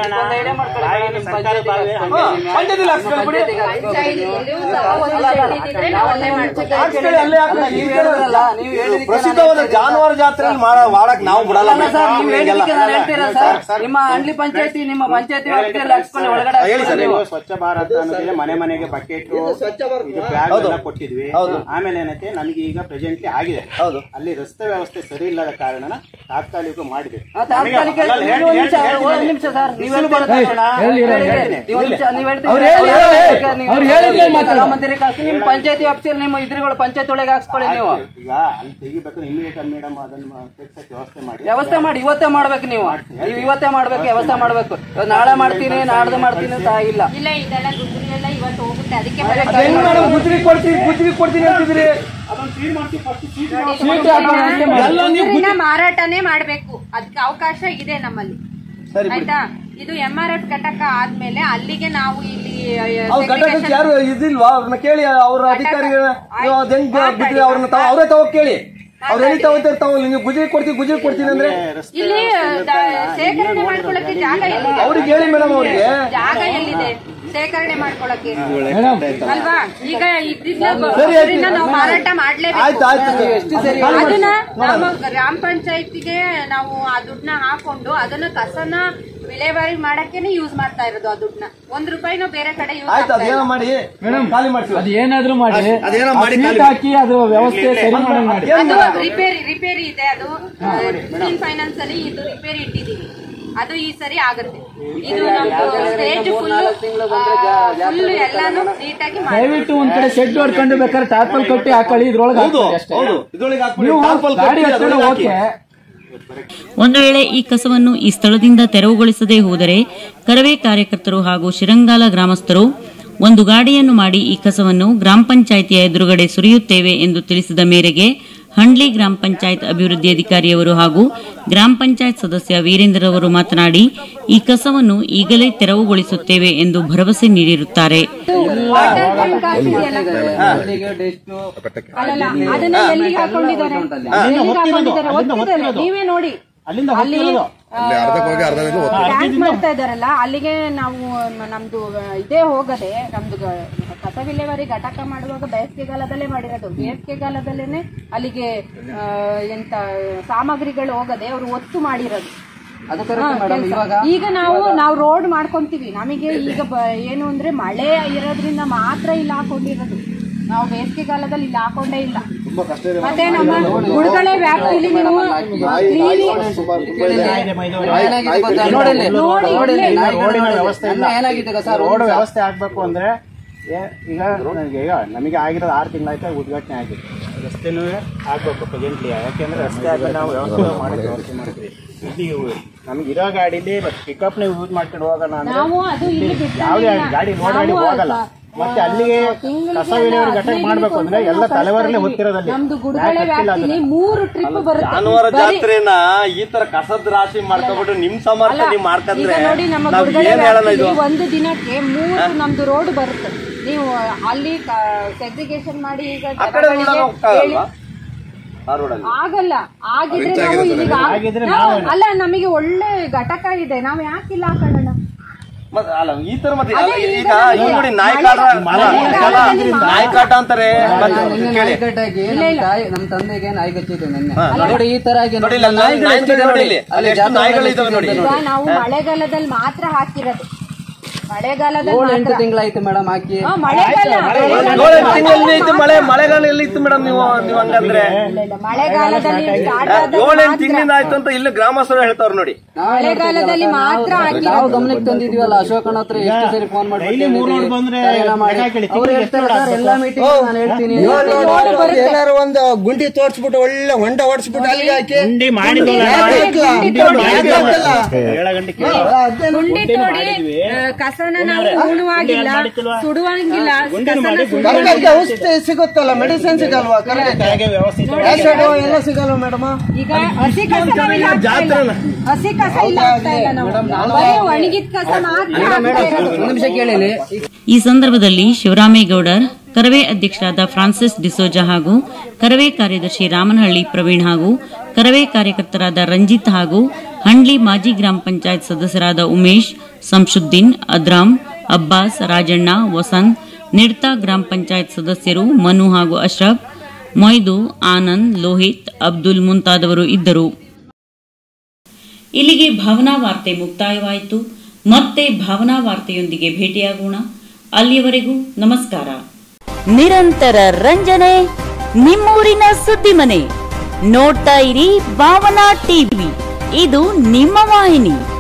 ಪಂಚಾಯತಿಲಿ ಹಾಕ್ಸ್ಕೊಳ್ಳಿ ಬಿಡಿ. ಪಂಚಾಯತಿಯಲ್ಲಿಯೂ ಸಹ ಒಂದು ಶೆಡ್ ಇದ್ದಿದ್ರೆ ನಾವು ಅಲ್ಲೇ ಮಾಡ್ಕೊತಾ ಹಾಕ್ಸ್ಕೊಳ್ಳಿ, ಅಲ್ಲೇ ಹಾಕ್ಕೊಳ್ಳಿ. ನೀವು ಹೇಳೋದಲ್ಲ, ನೀವು ಹೇಳಿದ್ದಕ್ಕೆ ಪ್ರಸಿದ್ಧವಾದ ಜಾನುವಾರು ಜಾತ್ರೆ ಮಾಡಕ್ ನಾವು ಬಿಡಲ್ಲ ಸರ್ ನೀವು ಹೇಳಿದ್ದಕ್ಕೆ ನಾನು ಹೇಳ್ತೀರಾ ಸರ್ ನಿಮ್ಮ ಅಂಡ್ಲಿ ಪಂಚಾಯತಿ ನಿಮ್ಮ ಪಂಚಾಯತಿ ವ್ಯಾಪ್ತಿಯಲ್ಲಿ ಹಾಕ್ಸ್ಕೊಳ್ಳಿ ಒಳಗಡೆ ಹೇಳಿ ಸರ್ ಹಾಕ್ಸ್ಕೊಳ್ಳಿ ನೀವು. ಸ್ವಚ್ಛ ಭಾರತ ಅನ್ನೋದಿದೆ ಮನೆ ಮನೆಗೆ ಬಕೆಟ್ ಇದು ಬ್ಯಾಗ್ ಹೌದು. ಎಲ್ಲ ಕೊಟ್ಟಿದ್ವಿ ಹೌದು. ಆಮೇಲೆ ಏನೈತೆ ನಮಗೆ ಈಗ ಪ್ರೆಸೆಂಟ್ಲಿ ಆಗಿದೆ ಹೌದು. ಅಲ್ಲಿ ರಸ್ತೆ ವ್ಯವಸ್ಥೆ ಸರಿ ಇಲ್ಲದ ಕಾರಣ ತಾತ್ಕಾಲಿಕ ಮಾಡಿದೆ ಆ, ತಾತ್ಕಾಲಿಕ ಅಲ್ಲ, ನೀವು ಹೇಳ್ತೀನಿ, ಒಂದು ನಿಮಿಷ, ಹೇಳ್ತೀನಿ. ಒಂದು ನಿಮಿಷ ಸರ್ ನೀವು ಬಿಸಿಲು ಹೇಳ್ತೀರಾ ಬರುತ್ತೆ ತಕ್ಷಣ? ಹೇಳಿ, ಹೇಳಿ, ಹೇಳಿ, ಹೇಳ್ತೀನಿ. ನೀವು ಒಂದು ನಿಮಿಷ, ನೀವು ಹೇಳ್ತೀರಾ? ಅವ್ರು ಹೇಳಿ, ಅವ್ರು ಹೇಳಿ, ಹೇಳ್ತೀರಾ? ನೀವು ಅವ್ರು ಹೇಳಿದ್ಮೇಲೆ ಹೇಳಿ, ಮಾತಾಡು. ಮಂದಿರಕ್ಕೆ ಹಾಕಿ ನಿಮ್ಮ ಪಂಚಾಯತಿ ವ್ಯಾಪ್ತಿಯಲ್ಲಿ ನಿಮ್ಮ ಇದ್ರುಗಳು ಪಂಚಾಯತ್ ಒಳಗೆ ಹಾಕ್ಸ್ಕೊಳ್ಳಿ ನೀವು ಈಗ ಅಲ್ಲಿ ತೆಗಿಬೇಕು ಇಮಿಡಿಯೇಟ್ ಮೇಡಮ್ ಅದನ್ನ ತೆಗ್ಸಕ್ಕೆ ವ್ಯವಸ್ಥೆ ಮಾಡಿ ವ್ಯವಸ್ಥೆ ಮಾಡಿ ಇವತ್ತೇ ಮಾಡ್ಬೇಕು ನೀವು ನೀವು ಇವತ್ತೇ ಮಾಡ್ಬೇಕು ವ್ಯವಸ್ಥೆ ಮಾಡ್ಬೇಕು ಇವತ್ತು ನಾಳೆ ಮಾಡ್ತೀನಿ ನಾಡ್ದು ಮಾಡ್ತೀನಿ ಅಂತ ಇಲ್ಲ ಇಲ್ಲ ಇದೆಲ್ಲ ಗುಜರಿ ಎಲ್ಲ ಇವತ್ತು ಹೋಗುತ್ತೆ ಅದಕ್ಕೆ ಅದ್ ಹೆಂಗ್ ಮೇಡಮ್ ಗುಜ್ರಿ ಕೊಡ್ತೀನಿ ಗುಜ್ರಿ ಕೊಡ್ತೀನಿ ಅಂತಿದ್ರಿ ಸೀಟ್ ಹಾಕೋಣ. ಎಲ್ಲ ನೀವು ಗುಜರಿನ ಮಾರಾಟನೇ ಮಾಡ್ಬೇಕು ಅದಕ್ಕೆ ಅವಕಾಶ ಇದೆ ನಮ್ಮಲ್ಲಿ ಸರಿ ಬಿಡಿ. ಆಯ್ತಾ ಇದು ಎಂ ಆರ್ ಎಫ್ ಘಟಕ ಆದ್ಮೇಲೆ ಅಲ್ಲಿಗೆ ನಾವು ಇಲ್ಲಿ ಅವ್ರ ಘಟಕಕ್ಕೆ ಯಾರು ಇದಿಲ್ವಾ ಅವ್ರನ್ನ ಕೇಳಿ ಅವ್ರ ಅಧಿಕಾರಿಗಳ ನೀವು ಅದ್ ಹೆಂಗ್ ಬಿಟ್ರಿ ಅವ್ರನ್ನ ತಾವ್- ಅವರೇ ತಗೋ ಕೇಳಿ ಅವ್ರು ಎಲ್ಲಿ ತಗೋತಾರೆ ತಗೊಳ್ಳಿ ನೀವು ಗುಜರಿ ಕೊಡ್ತೀವಿ ಗುಜರಿ ಕೊಡ್ತೀನಿ ಅಂದ್ರೆ ಇಲ್ಲಿ ದ- ಸೇಕರಣೆ ಮಾಡ್ಕೊಳಕ್ಕೆ ಜಾಗ ಎಲ್ಲಿದೆ ಅವ್ರಿಗೆ ಹೇಳಿ ಮೇಡಮ್ ಅವ್ರಿಗೆ ಜಾಗ ಎಲ್ಲಿದೆ ಸೇಕರಣೆ ಮಾಡ್ಕೊಳಕ್ಕೆ ಅಲ್ವಾ ಈಗ ಇದ್ದಿದ್ದ ಸರಿ, ಆಯ್ತು. ಗುಜರಿನ ನಾವು ಮಾರಾಟ ಮಾಡ್ಲೇಬೇಕು ಆಯ್ತು ಆಯ್ತು ಅದನ್ನ ನಮ್ಮ ಗ್ರಾಮ ಪಂಚಾಯತಿಗೆ ನಾವು ಆ ದುಡ್ಡನ್ನ ಹಾಕೊಂಡು ಅದನ್ನ ಕಸನ ವಿಲೇವಾರಿ ಮಾಡಕ್ಕೇನೆ ಯೂಸ್ ಮಾಡ್ತಾ ಇರೋದು ಆ ದುಡ್ಡನ್ನ ಒಂದ್ ರೂಪಾಯಿನೂ ಬೇರೆ ಕಡೆ ಯೂಸ್ ಆಯ್ತು ಅದೇನೋ ಮಾಡಿ ಖಾಲಿ ಮಾಡ್ತೀವಿ ಅದು ಏನಾದ್ರೂ ಮಾಡಿ ಅದೇನೋ ಮಾಡಿ ಆ ಖಾಲಿ ಸೀಟ್ ಹಾಕಿ ಅದು ವ್ಯವಸ್ಥೆ ಸರಿ ಮಾಡಂಗ್ ಮಾಡಿ ಅದು ರಿಪೇರಿ ರಿಪೇರಿ ಇದೆ ಅದು ಗ್ರೀನ್ ಫೈನಾನ್ಸ್ ಅಲ್ಲಿ ಇದು ರಿಪೇರಿ ಇಟ್ಟಿದೀವಿ ಅದು ಈ ಸರಿ ಆಗುತ್ತೆ ಇದು ನಮ್ದು ಸ್ಟೇಜ್ ಫುಲ್ ಫುಲ್ ಎಲ್ಲಾನು ನೀಟಾಗಿ ಮಾಡಿ ದಯವಿಟ್ಟು ಒಂದ್ ಕಡೆ ಶೆಡ್ ಹೊಡ್ಕೊಂಡು ಬೇಕಾದ್ರೆ ಟಾರ್ಪಲ್ ಕಟ್ಟಿ ಹಾಕೊಳ್ಳಿ ಇದ್ರೊಳಗೆ ಹೌದು ಹಾಕ್ಕೊಳ್ಳಿ ಅಷ್ಟೇ. ಹೌದು ಇದ್ರೊಳಗೆ ಹಾಕ್ಬಿಡಿ ನೀವು ಟಾರ್ಪಲ್ ಗಾಡಿ ಕಟ್ಟಿ ಹತ್ತಿರ ಅದ್ರೊಳಗೆ ಹಾಕಿ. ಓಕೆ ಒಂದು ವೇಳೆ ಈ ಕಸವನ್ನು ಈ ಸ್ಥಳದಿಂದ ತೆರವುಗೊಳಿಸದೇ ಹೋದರೆ ಕರವೇ ಕಾರ್ಯಕರ್ತರು ಹಾಗೂ ಶಿರಂಗಾಲ ಗ್ರಾಮಸ್ಥರು ಒಂದು ಗಾಡಿಯನ್ನು ಮಾಡಿ ಈ ಕಸವನ್ನು ಗ್ರಾಮ ಪಂಚಾಯಿತಿಯ ಎದುರುಗಡೆ ಸುರಿಯುತ್ತೇವೆ ಎಂದು ತಿಳಿಸಿದ ಮೇರೆಗೆ ಹಂಡ್ಲಿ ಗ್ರಾಮ ಪಂಚಾಯತ್ ಅಭಿವೃದ್ಧಿ ಅಧಿಕಾರಿಯವರು ಹಾಗೂ ಗ್ರಾಮ ಪಂಚಾಯತ್ ಸದಸ್ಯ ವೀರೇಂದ್ರರವರು ಮಾತನಾಡಿ ಈ ಕಸವನ್ನು ಈಗಲೇ ತೆರವುಗೊಳಿಸುತ್ತೇವೆ ಎಂದು ಭರವಸೆ ನೀಡಿರುತ್ತಾರೆ ವಾಟರ್ ಟ್ಯಾಂಕ್ ಹಾಕಿದೆಯಲ್ಲ ಅಲ್ಲಲ್ಲ ಅದನ್ನ ಎಲ್ಲಿಗೆ ಹಾಕೊಂಡಿದ್ದಾರೆ ಎಲ್ಲಿಗೆ ಹಾಕೊಂಡಿದ್ದಾರೆ ಒತ್ತಿದ್ದಾರೆ ನೀವೇ ನೋಡಿ ಅಲ್ಲಿಂದ ಅಲ್ಲಿ ಹೋಗ್ತಿರೋದು. ಟ್ಯಾಂಕ್ ಮಾಡ್ತಾ ಇದಾರಲ್ಲ ಅಲ್ಲಿಗೆ ನಾವು ನ- ನಮ್ದು ಇದೇ ಹೋಗದೆ ನಮ್ದು ಗ- ಕಸ ವಿಲೇವಾರಿ ಘಟಕ ಮಾಡುವಾಗ ಬೇಸಿಗೆಗಾಲದಲ್ಲೇ ಮಾಡಿರೋದು ಬೇಸಿಗೆಗಾಲದಲ್ಲೇನೆ ಅಲ್ಲಿಗೆ ಆ, ಎಂತ ಸಾಮಗ್ರಿಗಳು ಹೋಗದೆ ಅವರು ಒತ್ತು ಮಾಡಿರೋದು ಅದು ಕರೆಕ್ಟ್ ಮೇಡಮ್ ಇವಾಗ ಈಗ ನಾವು ನಾವು ರೋಡ್ ಮಾಡ್ಕೊಂತೀವಿ ನಮಗೆ ಈಗ ಬ- ಏನು ಅಂದ್ರೆ ಮಳೆ ಇರೋದ್ರಿಂದ ಮಾತ್ರ ಇಲ್ಲಿ ಹಾಕೊಂಡಿರೋದು ನಾವು ಬೇಸಿಗೆಗಾಲದಲ್ಲಿ ಇಲ್ಲಿ ಹಾಕೊಂಡೇ ಇಲ್ಲ ಮತ್ತೆ ನಮ್ಮ ಗುಡ್ಗಳೆ ವ್ಯಾಪ್ತಿಲಿ ನೀವು ಏನಾಗಿದೆ ಗೊತ್ತಾ? ನೋಡಿ ಇಲ್ಲಿ. ನೋಡಿ, ನೋಡಿ ಇಲ್ಲಿ. ಇಲ್ಲಿ. ನಾಯಿ ರೋಡಿನ ನೋಡಿ. ವ್ಯವಸ್ಥೆ ಇಲ್ಲ ಅಲ್ಲ, ಏನಾಗಿದೆ ಗೊತ್ತಾ? ಸರ್, ರೋಡ್ ಒಂದು ವ್ಯವಸ್ಥೆ ಆಗ್ಬೇಕು ಅಂದ್ರೆ ಏ- ಈಗ ನನಗೆ ಈಗ ನಮಗೆ ಆಗಿರೋದು ಆರು ತಿಂಗಳಾಯ್ತು ಉದ್ಘಾಟನೆ ಆಗಿದೆ ರಸ್ತೆನೂ ಆಗ್ಬೇಕು ಪ್ರೆಸೆಂಟ್ಲಿ ಯಾಕೆಂದ್ರೆ ರಸ್ತೆ ಆಗ ನಾವು ವ್ಯವಸ್ಥೆ ಮಾಡಿ ವ್ಯವಸ್ಥೆ ಮಾಡ್ತೀವಿ ಇಲ್ಲಿ ನಮ್ಗೆ ಇರೋ ಗಾಡಿಲಿ ಮತ್ತೆ ಪಿಕಪ್ನ ಯೂಸ್ ಮಾಡ್ಕೊಂಡು ಹೋಗೋಣ ನಾವು ಅದು ಅಂದ್ರೆ ಇಲ್ಲಿ ಇಲ್ಲಿ ಬಿಡ್ತಾ ಯಾವುದೇ ಇಲ್ಲ. ಗಾಡಿ ಲೋಡ್ ಗಾಡಿ ನಾವು ಹೋಗಲ್ಲ ಮತ್ತೆ ಅಲ್ಲಿಗೆ ಕಸ ವಿಲೇವಾರಿ ಘಟಕ ಮಾಡ್ಬೇಕು ಅಂದ್ರೆ ಎಲ್ಲ ತಲೆವಾರಲ್ಲೇ ಹೊತ್ತಿರೋದಲ್ಲಿ ನಮ್ದು ಗುಡ್ಗಳೆ ವ್ಯಾಪ್ತಿಲಿ ಮೂರು ಟ್ರಿಪ್ ಬರುತ್ತೆ ಜಾನುವಾರು ಬರೀ- ಜಾತ್ರೆನ ಈ ತರ ಕಸದ ರಾಶಿ ಮಾಡ್ಕೊಬಿಟ್ಟು ನಿಮ್ ಸಮರ್ಥ ಅಲ್ಲ, ನೀವ್ ಮಾಡ್ಕೊಂಡ್ರೆ ಈಗ ನೋಡಿ ನಮ್ಮ ನಾವ್ ಗುಡ್ಗಳೆ ಏನ್ ಹೇಳೋಣ ಇದು ವ್ಯಾಪ್ತಿಲಿ ಒಂದು ದಿನಕ್ಕೆ ಮೂರು ನಮ್ದು ರೋಡ್ ಬರುತ್ತೆ ನೀವು ಅಲ್ಲಿ ಸೆಗ್ರಿಗೇಷನ್ ಮಾಡಿ ಈಗ ಆ ಕಡೆ ಜನಗಳಿಗೆ ರೋಡಲ್ಲಿ ಹೋಗ್ತಾ ಹೇಳಿ- ಇಲ್ವಾ ಆ ರೋಡಲ್ಲಿ ಆಗಲ್ಲ ಆಗಿದ್ರೆ ನಾವು ಇಲ್ಲಿಗೆ ಆ- ನಾವು- ಅಲ್ಲ ನಮಗೆ ಒಳ್ಳೆ ಘಟಕ ಇದೆ ನಾವು ಯಾಕಿಲ್ಲ ಹಾಕೊಳ್ಳೋಣ ಮತ್ತೆ ಅಲ್ಲ ಈ ತರ ಮತ್ತೆ ಅದೇ ಅಲ್ಲ, ಈಗ ಈಗ ನಮ್ಗೆ ಈಗ ನೋಡಿ ನಾಯಿಕಾಟ ಮಳೆ- ಅಲ್ಲ, ಮಳೆಗಾಲದಲ್ಲಿ ಅಲ್ಲ, ಮಾತ್ರ- ನಾಯಿಕಾಟ ಅಂತಾರೆ ಮತ್ತೆ ಕೇಳಿ ನಾಯಿಕಟ್ಟಾಗಿ ಇಲ್ಲ, ಇಲ್ಲ. ತಾಯಿ ನಮ್ಮ ತಂದೆಗೆ ನಾಯಿ ಕಚ್ಚಿದೆ ನಿನ್ನೆ ಹಾ, ನೋಡಿ. ನೋಡಿ ಈ ತರ ಆಗಿ ನೋಡಿ ಇಲ್ಲಿ ಅಲ್ಲಿ ನಾಯಿಗಳು ನಾಯಿಗಳು ಎಷ್ಟಿದೆ ನೋಡಿ ಇಲ್ಲಿ. ಅಲ್ಲಿ ಎಷ್ಟು ಜಾತ್ರೆ ನಾಯಿಗಳು ಎಷ್ಟಿದೆ ಇದಾವೆ ನೋಡಿ. ಅಂತ ಈಗ ನಾವು ಮಳೆಗಾಲದಲ್ಲಿ ಮಾತ್ರ ಹಾಕಿರೋದು ಮಳೆಗಾಲದಲ್ಲಿ ಏಳು ಎಂಟು ಮಾತ್ರ ತಿಂಗಳಾಯ್ತು ಮೇಡಮ್ ಹಾಕಿ ಹಾ, ಮಳೆಗಾಲ ಏಳು ತಿಂಗಳಲ್ಲಿ ಇತ್ತು ಮಳೆ ಮಳೆಗಾಲ ಎಲ್ಲಿ ಇತ್ತು ಮೇಡಮ್ ನೀವು ನೀವು ಹಂಗಂದ್ರೆ ಇಲ್ಲ, ಇಲ್ಲ, ಮಳೆಗಾಲದಲ್ಲಿ ಸ್ಟಾರ್ಟ್ ಆದಾಗ ಏಳೆಂಟು ಮಾತ್ರ- ತಿಂಗಳಿಂದ ಆಯ್ತು ಅಂತ ಇಲ್ಲಿ ಗ್ರಾಮಸ್ಥರು ಹೇಳ್ತಾವ್ರು ನೋಡಿ ಮಳೆಗಾಲದಲ್ಲಿ ಮಾತ್ರ ಹಾಕಿರೋದು. ನಾವು ಗಮನಕ್ಕೆ ತಂದಿದೀವಲ್ಲ ಅಶೋಕನ ಹತ್ರ ಎಷ್ಟು ಸರಿ ಫೋನ್ ಮಾಡಿ Daily ಮೂರ್ road ಬಂದ್ರೆ ಮಾಡಿ ಲೆಕ್ಕ ಕೇಳಿ, ಅವ್ರು ತಿಂಗ್ಳಿಗೆ ಹೇಳ್ತಾರೆ ಎಷ್ಟು ಸರ್ ಎಲ್ಲ ಮೀಟಿಂಗ್ ನಾನು ಹೇಳ್ತೀನಿ ಏನಾರು ಒಂದು ಗುಂಡಿ ತೋರ್ಸ್ಬಿಟ್ಟು ಒಳ್ಳೆ ಹೊಂಡ ಹೊಡ್ಸ್ಬಿಟ್ಟು ಅಲ್ಲಿಗೆ ಹಾಕಿ ಗುಂಡಿ ಮಾಡಿದ್ವಲ್ಲ ಯಾಕೆ ಹಾಕ್ಲಾ? ಗುಂಡಿ ಯಾಕೆ ಮಾಡಿದ್ವಲ್ಲ? ಹಾಕಲ್ಲ? ಏಳ ಗಂಟೆ ಕೇಳಿ ಗುಂಡಿ ತೋಡಿ ಆ, ಕಸನ ನಾವು ಉಣುವಾಗಿಲ್ಲ ಸುಡುವಂಗಿಲ್ಲ ಕಸನ ಸುಡುವಂಗಿಲ್ಲ. ಕರ್ಗಕ್ಕೆ ಔಷಧಿ ಸಿಗುತ್ತಲ್ಲ ಮೆಡಿಸಿನ್ ಸಿಗಲ್ವಾ ಕರ್ಗಕ್ಕೆ ಹಾಗೆ ವ್ಯವಸ್ಥೆ ಆಸಿಡ್ ಎಲ್ಲ ಸಿಗಲ್ವಾ ಮೇಡಮ್ ಈಗ ಹಸಿ ಕಸ ನಾವಿಲ್ಲಿ ಹಾಕ್ತಾ ಇಲ್ಲ. ಹಸಿ ಕಸ ಇಲ್ಲ ಹಾಕ್ತಾ ಇಲ್ಲ ನಾವು ಬರೀ ಒಣಗಿದ ಕಸ ಮಾತ್ರ ಹಾಕ್ತಾ ಇರೋದು. ಒಂದು ನಿಮಿಷ ಕೇಳಿ ಈ ಸಂದರ್ಭದಲ್ಲಿ ಶಿವರಾಮೇಗೌಡರ್ ಕರವೇ ಅಧ್ಯಕ್ಷರಾದ ಫ್ರಾನ್ಸಿಸ್ ಡಿಸೋಜಾ ಹಾಗೂ ಕರವೇ ಕಾರ್ಯದರ್ಶಿ ರಾಮನಹಳ್ಳಿ ಪ್ರವೀಣ್ ಹಾಗೂ ಕರವೇ ಕಾರ್ಯಕರ್ತರಾದ ರಂಜಿತ್ ಹಾಗೂ ಹಂಡ್ಲಿ ಮಾಜಿ ಗ್ರಾಮ ಪಂಚಾಯತ್ ಸದಸ್ಯರಾದ ಉಮೇಶ್ ಸಂಶುದ್ದೀನ್ ಅದ್ರಾಮ್ ಅಬ್ಬಾಸ್ ರಾಜಣ್ಣ ವಸಂತ್ ನಿಡ್ತಾ ಗ್ರಾಮ ಪಂಚಾಯತ್ ಸದಸ್ಯರು ಮನು ಹಾಗೂ ಅಶ್ರಫ್ ಮೊಯ್ದು ಆನಂದ್ ಲೋಹಿತ್ ಅಬ್ದುಲ್ ಮುಂತಾದವರು ಇದ್ದರು ಇಲ್ಲಿಗೆ ಭಾವನಾ ವಾರ್ತೆ ಮುಕ್ತಾಯವಾಯಿತು ಮತ್ತೆ ಭಾವನಾ ವಾರ್ತೆಯೊಂದಿಗೆ ಭೇಟಿಯಾಗೋಣ ಅಲ್ಲಿಯವರೆಗೂ ನಮಸ್ಕಾರ ನಿರಂತರ ರಂಜನೆ ನಿಮ್ಮೂರಿನ ಸುದ್ದಿ ಮನೆ ನೋಡ್ತಾ ಇರಿ ಭಾವನಾ ಟಿವಿ ಇದು ನಿಮ್ಮ ವಾಹಿನಿ